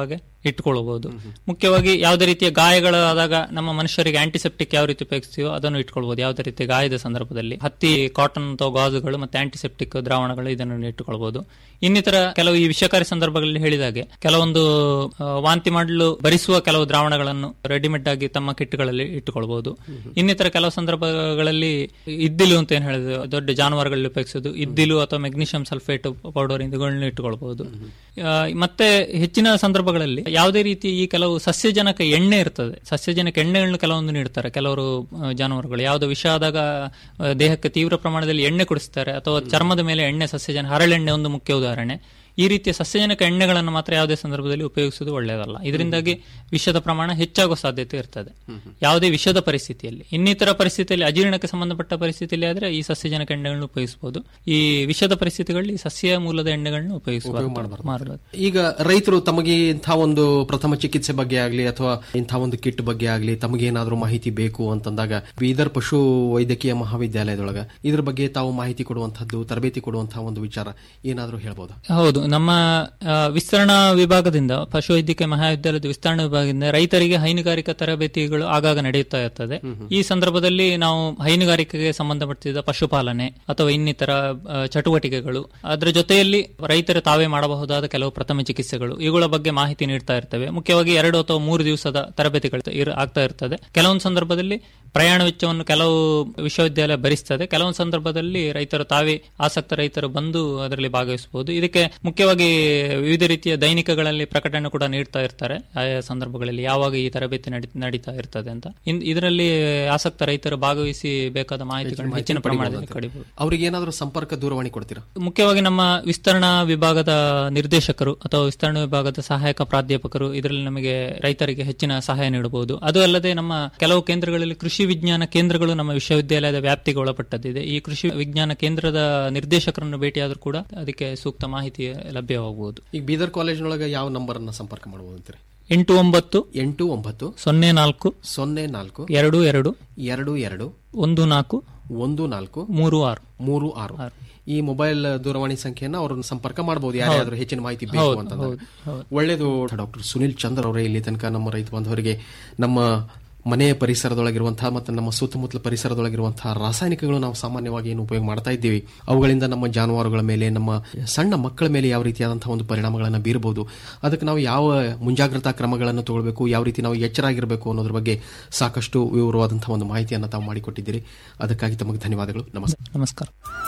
ಇಟ್ಕೊಳ್ಬಹುದು ಮುಖ್ಯವಾಗಿ ಯಾವುದೇ ರೀತಿಯ ಗಾಯಗಳಾದಾಗ ನಮ್ಮ ಮನುಷ್ಯರಿಗೆ ಆಂಟಿಸೆಪ್ಟಿಕ್ ಯಾವ ರೀತಿ ಉಪಯೋಗಿಸ್ತೀವೋ ಅದನ್ನು ಇಟ್ಕೊಳ್ಬಹುದು ಯಾವುದೇ ರೀತಿಯ ಗಾಯದ ಸಂದರ್ಭದಲ್ಲಿ ಹತ್ತಿ ಕಾಟನ್ ಅಥವಾ ಗಾಜುಗಳು ಮತ್ತೆ ಆಂಟಿಸೆಪ್ಟಿಕ್ ದ್ರಾವಣಗಳು ಇದನ್ನು ಇಟ್ಟುಕೊಳ್ಬಹುದು ಇನ್ನಿತರ ಕೆಲವು ಈ ವಿಷಕಾರಿ ಸಂದರ್ಭಗಳಲ್ಲಿ ಹೇಳಿದಾಗೆ ಕೆಲವೊಂದು ಆ, ವಾಂತಿ ಮಾಡಲು ಭರಿಸುವ ಕೆಲವು ದ್ರಾವಣಗಳನ್ನು ರೆಡಿಮೇಡ್ ಆಗಿ ತಮ್ಮ ಕಿಟ್ಗಳಲ್ಲಿ ಇಟ್ಟುಕೊಳ್ಬಹುದು ಇನ್ನಿತರ ಕೆಲವು ಸಂದರ್ಭಗಳಲ್ಲಿ ಇದ್ದಿಲು ಅಂತ ಏನ್ ಹೇಳಿದ್ರು ದೊಡ್ಡ ಜಾನುವಾರುಗಳಲ್ಲಿ ಉಪಯೋಗಿಸೋದು ಇದ್ದಿಲು ಅಥವಾ ಮೆಗ್ನೀಷಿಯಂ ಸಲ್ಫೇಟ್ ಪೌಡರ್ ಇವುಗಳನ್ನ ಇಟ್ಟುಕೊಳ್ಬಹುದು ಆ, ಮತ್ತೆ ಹೆಚ್ಚಿನ ಸಂದರ್ಭಗಳಲ್ಲಿ ಯಾವುದೇ ರೀತಿ ಈ ಕೆಲವು ಸಸ್ಯಜನಕ ಎಣ್ಣೆ ಇರ್ತದೆ ಸಸ್ಯಜನಕ ಎಣ್ಣೆಗಳನ್ನು ಕೆಲವೊಂದು ನೀಡ್ತಾರೆ ಕೆಲವರು ಆ, ಜಾನುವಾರುಗಳು ಯಾವುದೋ ವಿಷ ಆದಾಗ ಆ, ದೇಹಕ್ಕೆ ತೀವ್ರ ಪ್ರಮಾಣದಲ್ಲಿ ಎಣ್ಣೆ ಕುಡಿಸ್ತಾರೆ ಅಥವಾ ಚರ್ಮದ ಮೇಲೆ ಎಣ್ಣೆ ಸಸ್ಯಜನ ಹರಳೆಣ್ಣೆ ಒಂದು ಮುಖ್ಯ ಉದಾಹರಣೆ ಈ ರೀತಿಯ ಸಸ್ಯಜನಕ ಎಣ್ಣೆಗಳನ್ನು ಮಾತ್ರ ಯಾವುದೇ ಸಂದರ್ಭದಲ್ಲಿ ಉಪಯೋಗಿಸುವುದು ಒಳ್ಳೆಯದಲ್ಲ ಇದರಿಂದಾಗಿ ವಿಷದ ಪ್ರಮಾಣ ಹೆಚ್ಚಾಗುವ ಸಾಧ್ಯತೆ ಇರ್ತದೆ ಯಾವುದೇ ವಿಷದ ಪರಿಸ್ಥಿತಿಯಲ್ಲಿ ಇನ್ನಿತರ ಪರಿಸ್ಥಿತಿಯಲ್ಲಿ ಅಜೀರ್ಣಕ್ಕೆ ಸಂಬಂಧಪಟ್ಟ ಪರಿಸ್ಥಿತಿಯಲ್ಲಿ ಆದ್ರೆ ಈ ಸಸ್ಯಜನಕ ಎಣ್ಣೆಗಳನ್ನು ಉಪಯೋಗಿಸಬಹುದು ಈ ವಿಷದ ಪರಿಸ್ಥಿತಿಗಳಲ್ಲಿ ಸಸ್ಯ ಮೂಲದ ಎಣ್ಣೆಗಳನ್ನು ಉಪಯೋಗಿಸಬಾರದು ಮಾಡಬಾರದು
ಈಗ ರೈತರು ತಮಗೆ ಇಂಥ ಒಂದು ಪ್ರಥಮ ಚಿಕಿತ್ಸೆ ಬಗ್ಗೆ ಆಗಲಿ ಅಥವಾ ಇಂಥ ಒಂದು ಕಿಟ್ ಬಗ್ಗೆ ಆಗಲಿ ತಮಗೇನಾದ್ರೂ ಮಾಹಿತಿ ಬೇಕು ಅಂತಂದಾಗ ಬೀದರ್ ಪಶು ವೈದ್ಯಕೀಯ ಮಹಾವಿದ್ಯಾಲಯದೊಳಗ ಇದ್ರ ಬಗ್ಗೆ ತಾವು ಮಾಹಿತಿ ಕೊಡುವಂತಹದ್ದು ತರಬೇತಿ ಕೊಡುವಂತಹ ಒಂದು ವಿಚಾರ ಏನಾದ್ರೂ ಹೇಳ್ಬೋದಾ
ಹೌದು ನಮ್ಮ ಆ, ವಿಸ್ತರಣಾ ವಿಭಾಗದಿಂದ ಪಶುವೈದ್ಯಕೀಯ ಮಹಾವಿದ್ಯಾಲಯದ ವಿಸ್ತರಣಾ ವಿಭಾಗದಿಂದ ರೈತರಿಗೆ ಹೈನುಗಾರಿಕಾ ತರಬೇತಿಗಳು ಆಗಾಗ ನಡೆಯುತ್ತಾ ಇರ್ತದೆ ಈ ಸಂದರ್ಭದಲ್ಲಿ ನಾವು ಹೈನುಗಾರಿಕೆಗೆ ಸಂಬಂಧಪಟ್ಟಿದ ಪಶುಪಾಲನೆ ಅಥವಾ ಇನ್ನಿತರ ಆ, ಚಟುವಟಿಕೆಗಳು ಅದರ ಜೊತೆಯಲ್ಲಿ ರೈತರು ತಾವೇ ಮಾಡಬಹುದಾದ ಕೆಲವು ಪ್ರಥಮ ಚಿಕಿತ್ಸೆಗಳು ಇವುಗಳ ಬಗ್ಗೆ ಮಾಹಿತಿ ನೀಡ್ತಾ ಇರ್ತೇವೆ ಮುಖ್ಯವಾಗಿ ಎರಡು ಅಥವಾ ಮೂರು ದಿವಸದ ತರಬೇತಿಗಳು ಇರ್- ಆಗ್ತಾ ಇರ್ತದೆ ಕೆಲವೊಂದು ಸಂದರ್ಭದಲ್ಲಿ ಪ್ರಯಾಣ ವೆಚ್ಚವನ್ನು ಕೆಲವು ವಿಶ್ವವಿದ್ಯಾಲಯ ಭರಿಸ್ತದೆ ಕೆಲವೊಂದು ಸಂದರ್ಭದಲ್ಲಿ ರೈತರು ತಾವೇ ಆಸಕ್ತ ರೈತರು ಬಂದು ಅದರಲ್ಲಿ ಭಾಗವಹಿಸಬಹುದು ಇದಕ್ಕೆ ಮುಖ್ಯವಾಗಿ ವಿವಿಧ ರೀತಿಯ ದೈನಿಕಗಳಲ್ಲಿ ಪ್ರಕಟಣೆ ಕೂಡ ನೀಡ್ತಾ ಇರ್ತಾರೆ ಆಯಾ ಸಂದರ್ಭಗಳಲ್ಲಿ ಯಾವಾಗ ಈ ತರಬೇತಿ ನಡಿ- ನಡೀತಾ ಇರ್ತದೆ ಅಂತ ಇನ್- ಇದರಲ್ಲಿ ಆಸಕ್ತ ರೈತರು ಭಾಗವಹಿಸಿ ಬೇಕಾದ ಮಾಹಿತಿಗಳನ್ನು ಹೆಚ್ಚಿನ ಪ್ರಮಾಣದಲ್ಲಿ ಕಡಿಬಹುದು
ಅವ್ರಿಗೆ ಏನಾದ್ರೂ ಸಂಪರ್ಕ ದೂರವಾಣಿ ಕೊಡ್ತೀರಾ
ಮುಖ್ಯವಾಗಿ ನಮ್ಮ ವಿಸ್ತರಣಾ ವಿಭಾಗದ ನಿರ್ದೇಶಕರು ಅಥವಾ ವಿಸ್ತರಣಾ ವಿಭಾಗದ ಸಹಾಯಕ ಪ್ರಾಧ್ಯಾಪಕರು ಇದರಲ್ಲಿ ನಮಗೆ ರೈತರಿಗೆ ಹೆಚ್ಚಿನ ಸಹಾಯ ನೀಡಬಹುದು ಅದು ಅಲ್ಲದೆ ನಮ್ಮ ಕೆಲವು ಕೇಂದ್ರಗಳಲ್ಲಿ ಕೃಷಿ ವಿಜ್ಞಾನ ಕೇಂದ್ರಗಳು ನಮ್ಮ ವಿಶ್ವವಿದ್ಯಾಲಯದ ವ್ಯಾಪ್ತಿಗೆ ಒಳಪಟ್ಟದಿದೆ ಈ ಕೃಷಿ ವಿಜ್ಞಾನ ಕೇಂದ್ರದ ನಿರ್ದೇಶಕರನ್ನು ಭೇಟಿಯಾದರೂ ಕೂಡ ಅದಕ್ಕೆ ಸೂಕ್ತ ಮಾಹಿತಿ ಲಭ್ಯವಾಗಬಹುದು
ಈಗ ಬೀದರ್ ಕಾಲೇಜಿನೊಳಗೆ ಯಾವ ನಂಬರ್ ಅನ್ನ ಸಂಪರ್ಕ ಮಾಡಬಹುದು ಅಂತೀರಿ
ಎಂಟು ಒಂಬತ್ತು
ಎಂಟು ಒಂಬತ್ತು
ಸೊನ್ನೆ ನಾಲ್ಕು
ಸೊನ್ನೆ ನಾಲ್ಕು
ಎರಡು ಎರಡು
ಎರಡು ಎರಡು
ಒಂದು ನಾಲ್ಕು
ಒಂದು ನಾಲ್ಕು
ಮೂರು ಆರು
ಮೂರು ಆರು ಈ ಮೊಬೈಲ್ ದೂರವಾಣಿ ಸಂಖ್ಯೆಯನ್ನ ಅವ್ರನ್ನ ಸಂಪರ್ಕ ಮಾಡಬಹುದು ಯಾರ್ಯಾದ್ರೂ ಹೆಚ್ಚಿನ ಮಾಹಿತಿ ಬೇಕು
ಹೌದು,
ಅಂತ
ಹೌದು, ಹೌದು.
ಒಳ್ಳೇದು ಡಾಕ್ಟರ್ ಸುನಿಲ್ ಚಂದ್ರ ಅವರೇ ಇಲ್ಲಿ ತನಕ ನಮ್ಮ ರೈತ ಬಾಂಧವರಿಗೆ ನಮ್ಮ ಮನೆಯ ಪರಿಸರದೊಳಗಿರುವಂತಹ ಮತ್ತು ನಮ್ಮ ಸುತ್ತಮುತ್ತಲ ಪರಿಸರದೊಳಗಿರುವಂತಹ ರಾಸಾಯನಿಕಗಳು ನಾವು ಸಾಮಾನ್ಯವಾಗಿ ಏನು ಉಪಯೋಗ ಮಾಡ್ತಾ ಇದ್ದೀವಿ ಅವುಗಳಿಂದ ನಮ್ಮ ಜಾನುವಾರುಗಳ ಮೇಲೆ ನಮ್ಮ ಸಣ್ಣ ಮಕ್ಕಳ ಮೇಲೆ ಯಾವ ರೀತಿಯಾದಂತಹ ಒಂದು ಪರಿಣಾಮಗಳನ್ನು ಬೀರಬಹುದು ಅದಕ್ಕೆ ನಾವು ಯಾವ ಮುಂಜಾಗ್ರತಾ ಕ್ರಮಗಳನ್ನು ತಗೊಳ್ಬೇಕು ಯಾವ ರೀತಿ ನಾವು ಎಚ್ಚರಾಗಿರಬೇಕು ಅನ್ನೋದ್ರ ಬಗ್ಗೆ ಸಾಕಷ್ಟು ವಿವರವಾದಂತಹ ಒಂದು ಮಾಹಿತಿಯನ್ನು ತಾವು ಮಾಡಿಕೊಟ್ಟಿದ್ದೀರಿ ಅದಕ್ಕಾಗಿ ತಮಗೆ ಧನ್ಯವಾದಗಳು ನಮಸ್ತೆ
ನಮಸ್ಕಾರ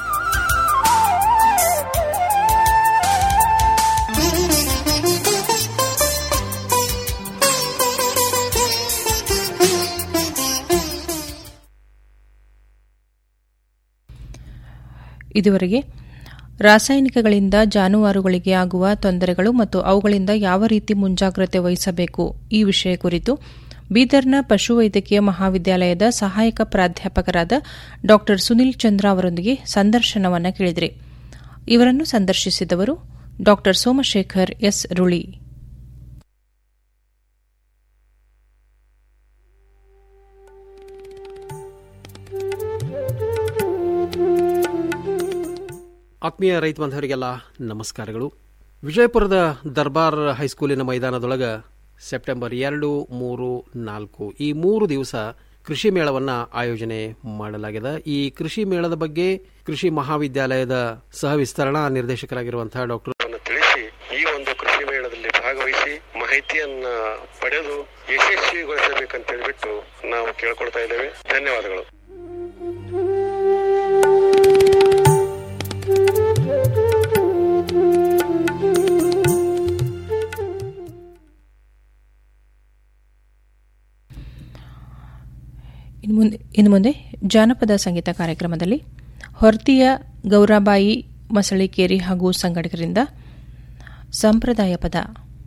ಇದುವರೆಗೆ ರಾಸಾಯನಿಕಗಳಿಂದ ಜಾನುವಾರುಗಳಿಗೆ ಆಗುವ ತೊಂದರೆಗಳು ಮತ್ತು ಅವುಗಳಿಂದ ಯಾವ ರೀತಿ ಮುಂಜಾಗ್ರತೆ ವಹಿಸಬೇಕು ಈ ವಿಷಯ ಕುರಿತು ಬೀದರ್ನ ಪಶುವೈದ್ಯಕೀಯ ಮಹಾವಿದ್ಯಾಲಯದ ಸಹಾಯಕ ಪ್ರಾಧ್ಯಾಪಕರಾದ ಡಾ ಸುನಿಲ್ ಚಂದ್ರ ಅವರೊಂದಿಗೆ ಸಂದರ್ಶನವನ್ನು ಕೇಳಿದರೆ ಇವರನ್ನು ಸಂದರ್ಶಿಸಿದವರು ಡಾ ಸೋಮಶೇಖರ್ ಎಸ್ ರುಳಿ
ಆತ್ಮೀಯ ರೈತ ಬಾಂಧವರಿಗೆಲ್ಲ ನಮಸ್ಕಾರಗಳು ವಿಜಯಪುರದ ದರ್ಬಾರ್ ಹೈಸ್ಕೂಲಿನ ಮೈದಾನದೊಳಗ ಸೆಪ್ಟೆಂಬರ್ ಎರಡು ಮೂರು ನಾಲ್ಕು ಈ ಮೂರು ದಿವಸ ಕೃಷಿ ಮೇಳವನ್ನ ಆಯೋಜನೆ ಮಾಡಲಾಗಿದೆ ಈ ಕೃಷಿ ಮೇಳದ ಬಗ್ಗೆ ಕೃಷಿ ಮಹಾವಿದ್ಯಾಲಯದ ಸಹ ವಿಸ್ತರಣಾ ನಿರ್ದೇಶಕರಾಗಿರುವಂತಹ ಡಾಕ್ಟರ್
ತಿಳಿಸಿ ಈ ಒಂದು ಕೃಷಿ ಮೇಳದಲ್ಲಿ ಭಾಗವಹಿಸಿ ಮಾಹಿತಿಯನ್ನ ಪಡೆದು ಯಶಸ್ವಿಗೊಳಿಸಬೇಕಂತ ಹೇಳ್ಬಿಟ್ಟು ನಾವು ಕೇಳ್ಕೊಳ್ತಾ ಇದ್ದೇವೆ ಧನ್ಯವಾದಗಳು
ಇನ್ನು ಮುಂದೆ ಇನ್ನು ಮುಂದೆ ಜಾನಪದ ಸಂಗೀತ ಕಾರ್ಯಕ್ರಮದಲ್ಲಿ ಹೊರ್ತಿಯ ಗೌರಾಬಾಯಿ ಮಸಳಿಕೇರಿ ಹಾಗೂ ಸಂಘಟಕರಿಂದ ಸಂಪ್ರದಾಯ ಪದ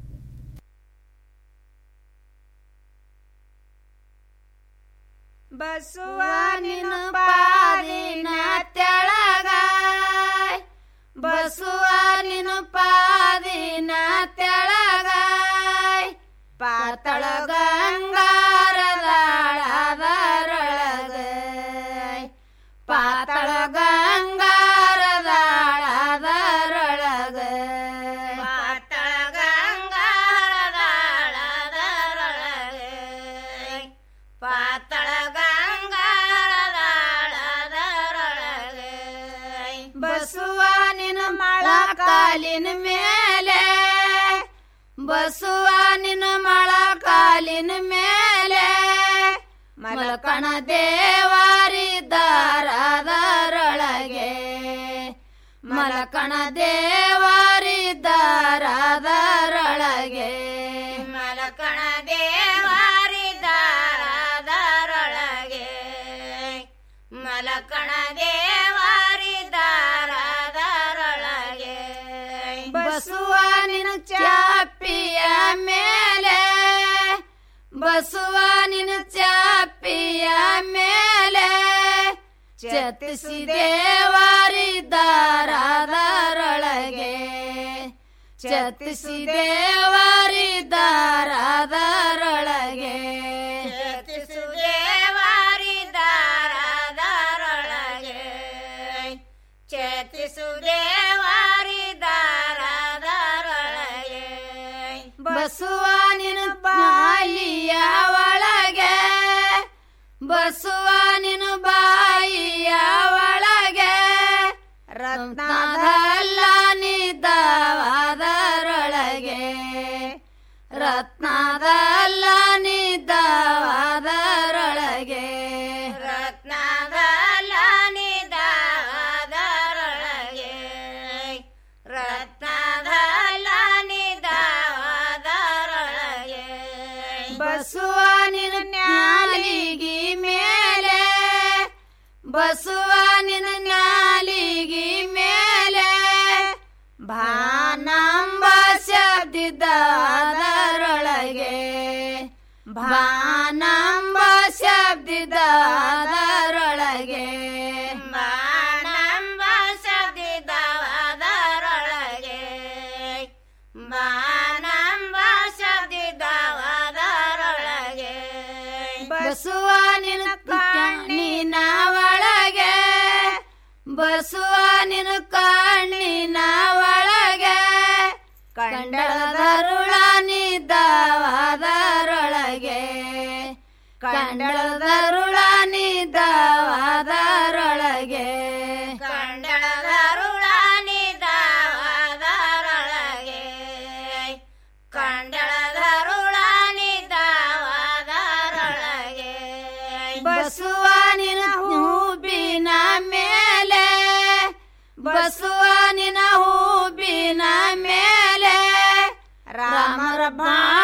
ಬಸವನಿನ ಪಾದಿನ ತೆಳಗಾಯ್ ಬಸವನಿನ ಪಾದಿನ ತೆಳಗಾಯ್ ಪಾತಳ ಗಂಗಾರದಾಳದರೊಳಗಾಯ್ ಪಾತಳ ಗಂಗಾರದಾಳದರೊಳಗಾಯ್ ಪಾತಳ ಗಂಗಾರದಾಳದರೊಳಗಾಯ್ ಬಸವಾನಿನ ಮೊಳಕಾಲಿನ ಮೇಲೆ ಬಸವಾನಿನ ಮೊಳಕಾಲಿನ ಮೇಲೆ ಮಲಕಣ ದೇವಾರಿದ್ದಾರದರೊಳಗೆ ಮಲಕಣ ದೇವಾರಿದ್ದಾರದರೊಳಗೆ ಮಲಕಣ ದೇವಾರಿದ್ದಾರದರೊಳಗೆ ಮಲಕಣ ದೇವಾರಿದ್ದಾರದರೊಳಗೆ ಬಸವಾನಿನ ಚಾಪಿಯ ಮೇಲೆ ಬಸವಾನಿನ ಚಾಪಿಯ ಮೇಲೆ ಚತಿಸಿ ದೇವಾರಿದ್ದಾರದರೊಳಗೆ ಚತಿಸಿ ದೇವಾರಿದ್ದಾರದರೊಳಗೆ ಚತಿಸು ದೇವಾರಿದ್ದಾರದರೊಳಗೆ ಚತಿಸು ದೇವಾರಿದ್ದಾರದರೊಳಗೆ ಬಸವಾನಿನ ಬಾಯಿಯ ಒಳಗೆ ಬಸವಾನಿನ ಬಾಯಿಯ ಒಳಗೆ ರತ್ನದಲ್ಲ ನಿದ್ದವಾದರೊಳಗೆ ರತ್ನದಲ್ಲ ನಿದ್ದವಾದರೊಳಗೆ ರತ್ನದಲ್ಲ ನಿದ್ದವಾದರೊಳಗೆ ರತ್ನದಲ್ಲ ನಿದ್ದವಾದರೊಳಗೆ ಬಸವಾನಿನ ನ್ಯಾಲಿಗಿ ಮೇಲೆ ಬಸವಾನಿನ ನ್ಯಾಲಿಗಿ ಮೇಲೆ ಭಾನಂಬ ಶಬ್ದಿದ್ದರೊಳಗೆ ಭಾನಂಬ ಶಬ್ದಿದ್ದರೊಳಗೆ ಭಾನಂಬ ಶಬ್ದಿದ್ದರೊಳಗೆ ಬಾನಂಬ ಶಬ್ದಿದ್ದರೊಳಗೆ ಬಸವಾನಿನ ಕಣ್ಣಿನ ಒಳಗೆ ಬಸವಾನಿನ ಕಣ್ಣಿನ ಒಳಗೆ ಕಂಡಳದರುಳ ನಿದ್ದವಾದರೊಳಗೆ ಕಂಡಳದರುಳ ನಿದ್ದವಾದರೊಳಗೆ ಕಂಡಳದರುಳ ನಿದ್ದವಾದರೊಳಗೆ ಕಂಡಳದರುಳ ನಿದ್ದವಾದರೊಳಗೆ ಬಸವಾನಿನ ಹೂಬಿನ ಮೇಲೆ ಬಸವಾನಿನ ಹೂಬಿನ ಮೇಲೆ ರಾಮರ ಬಾಣ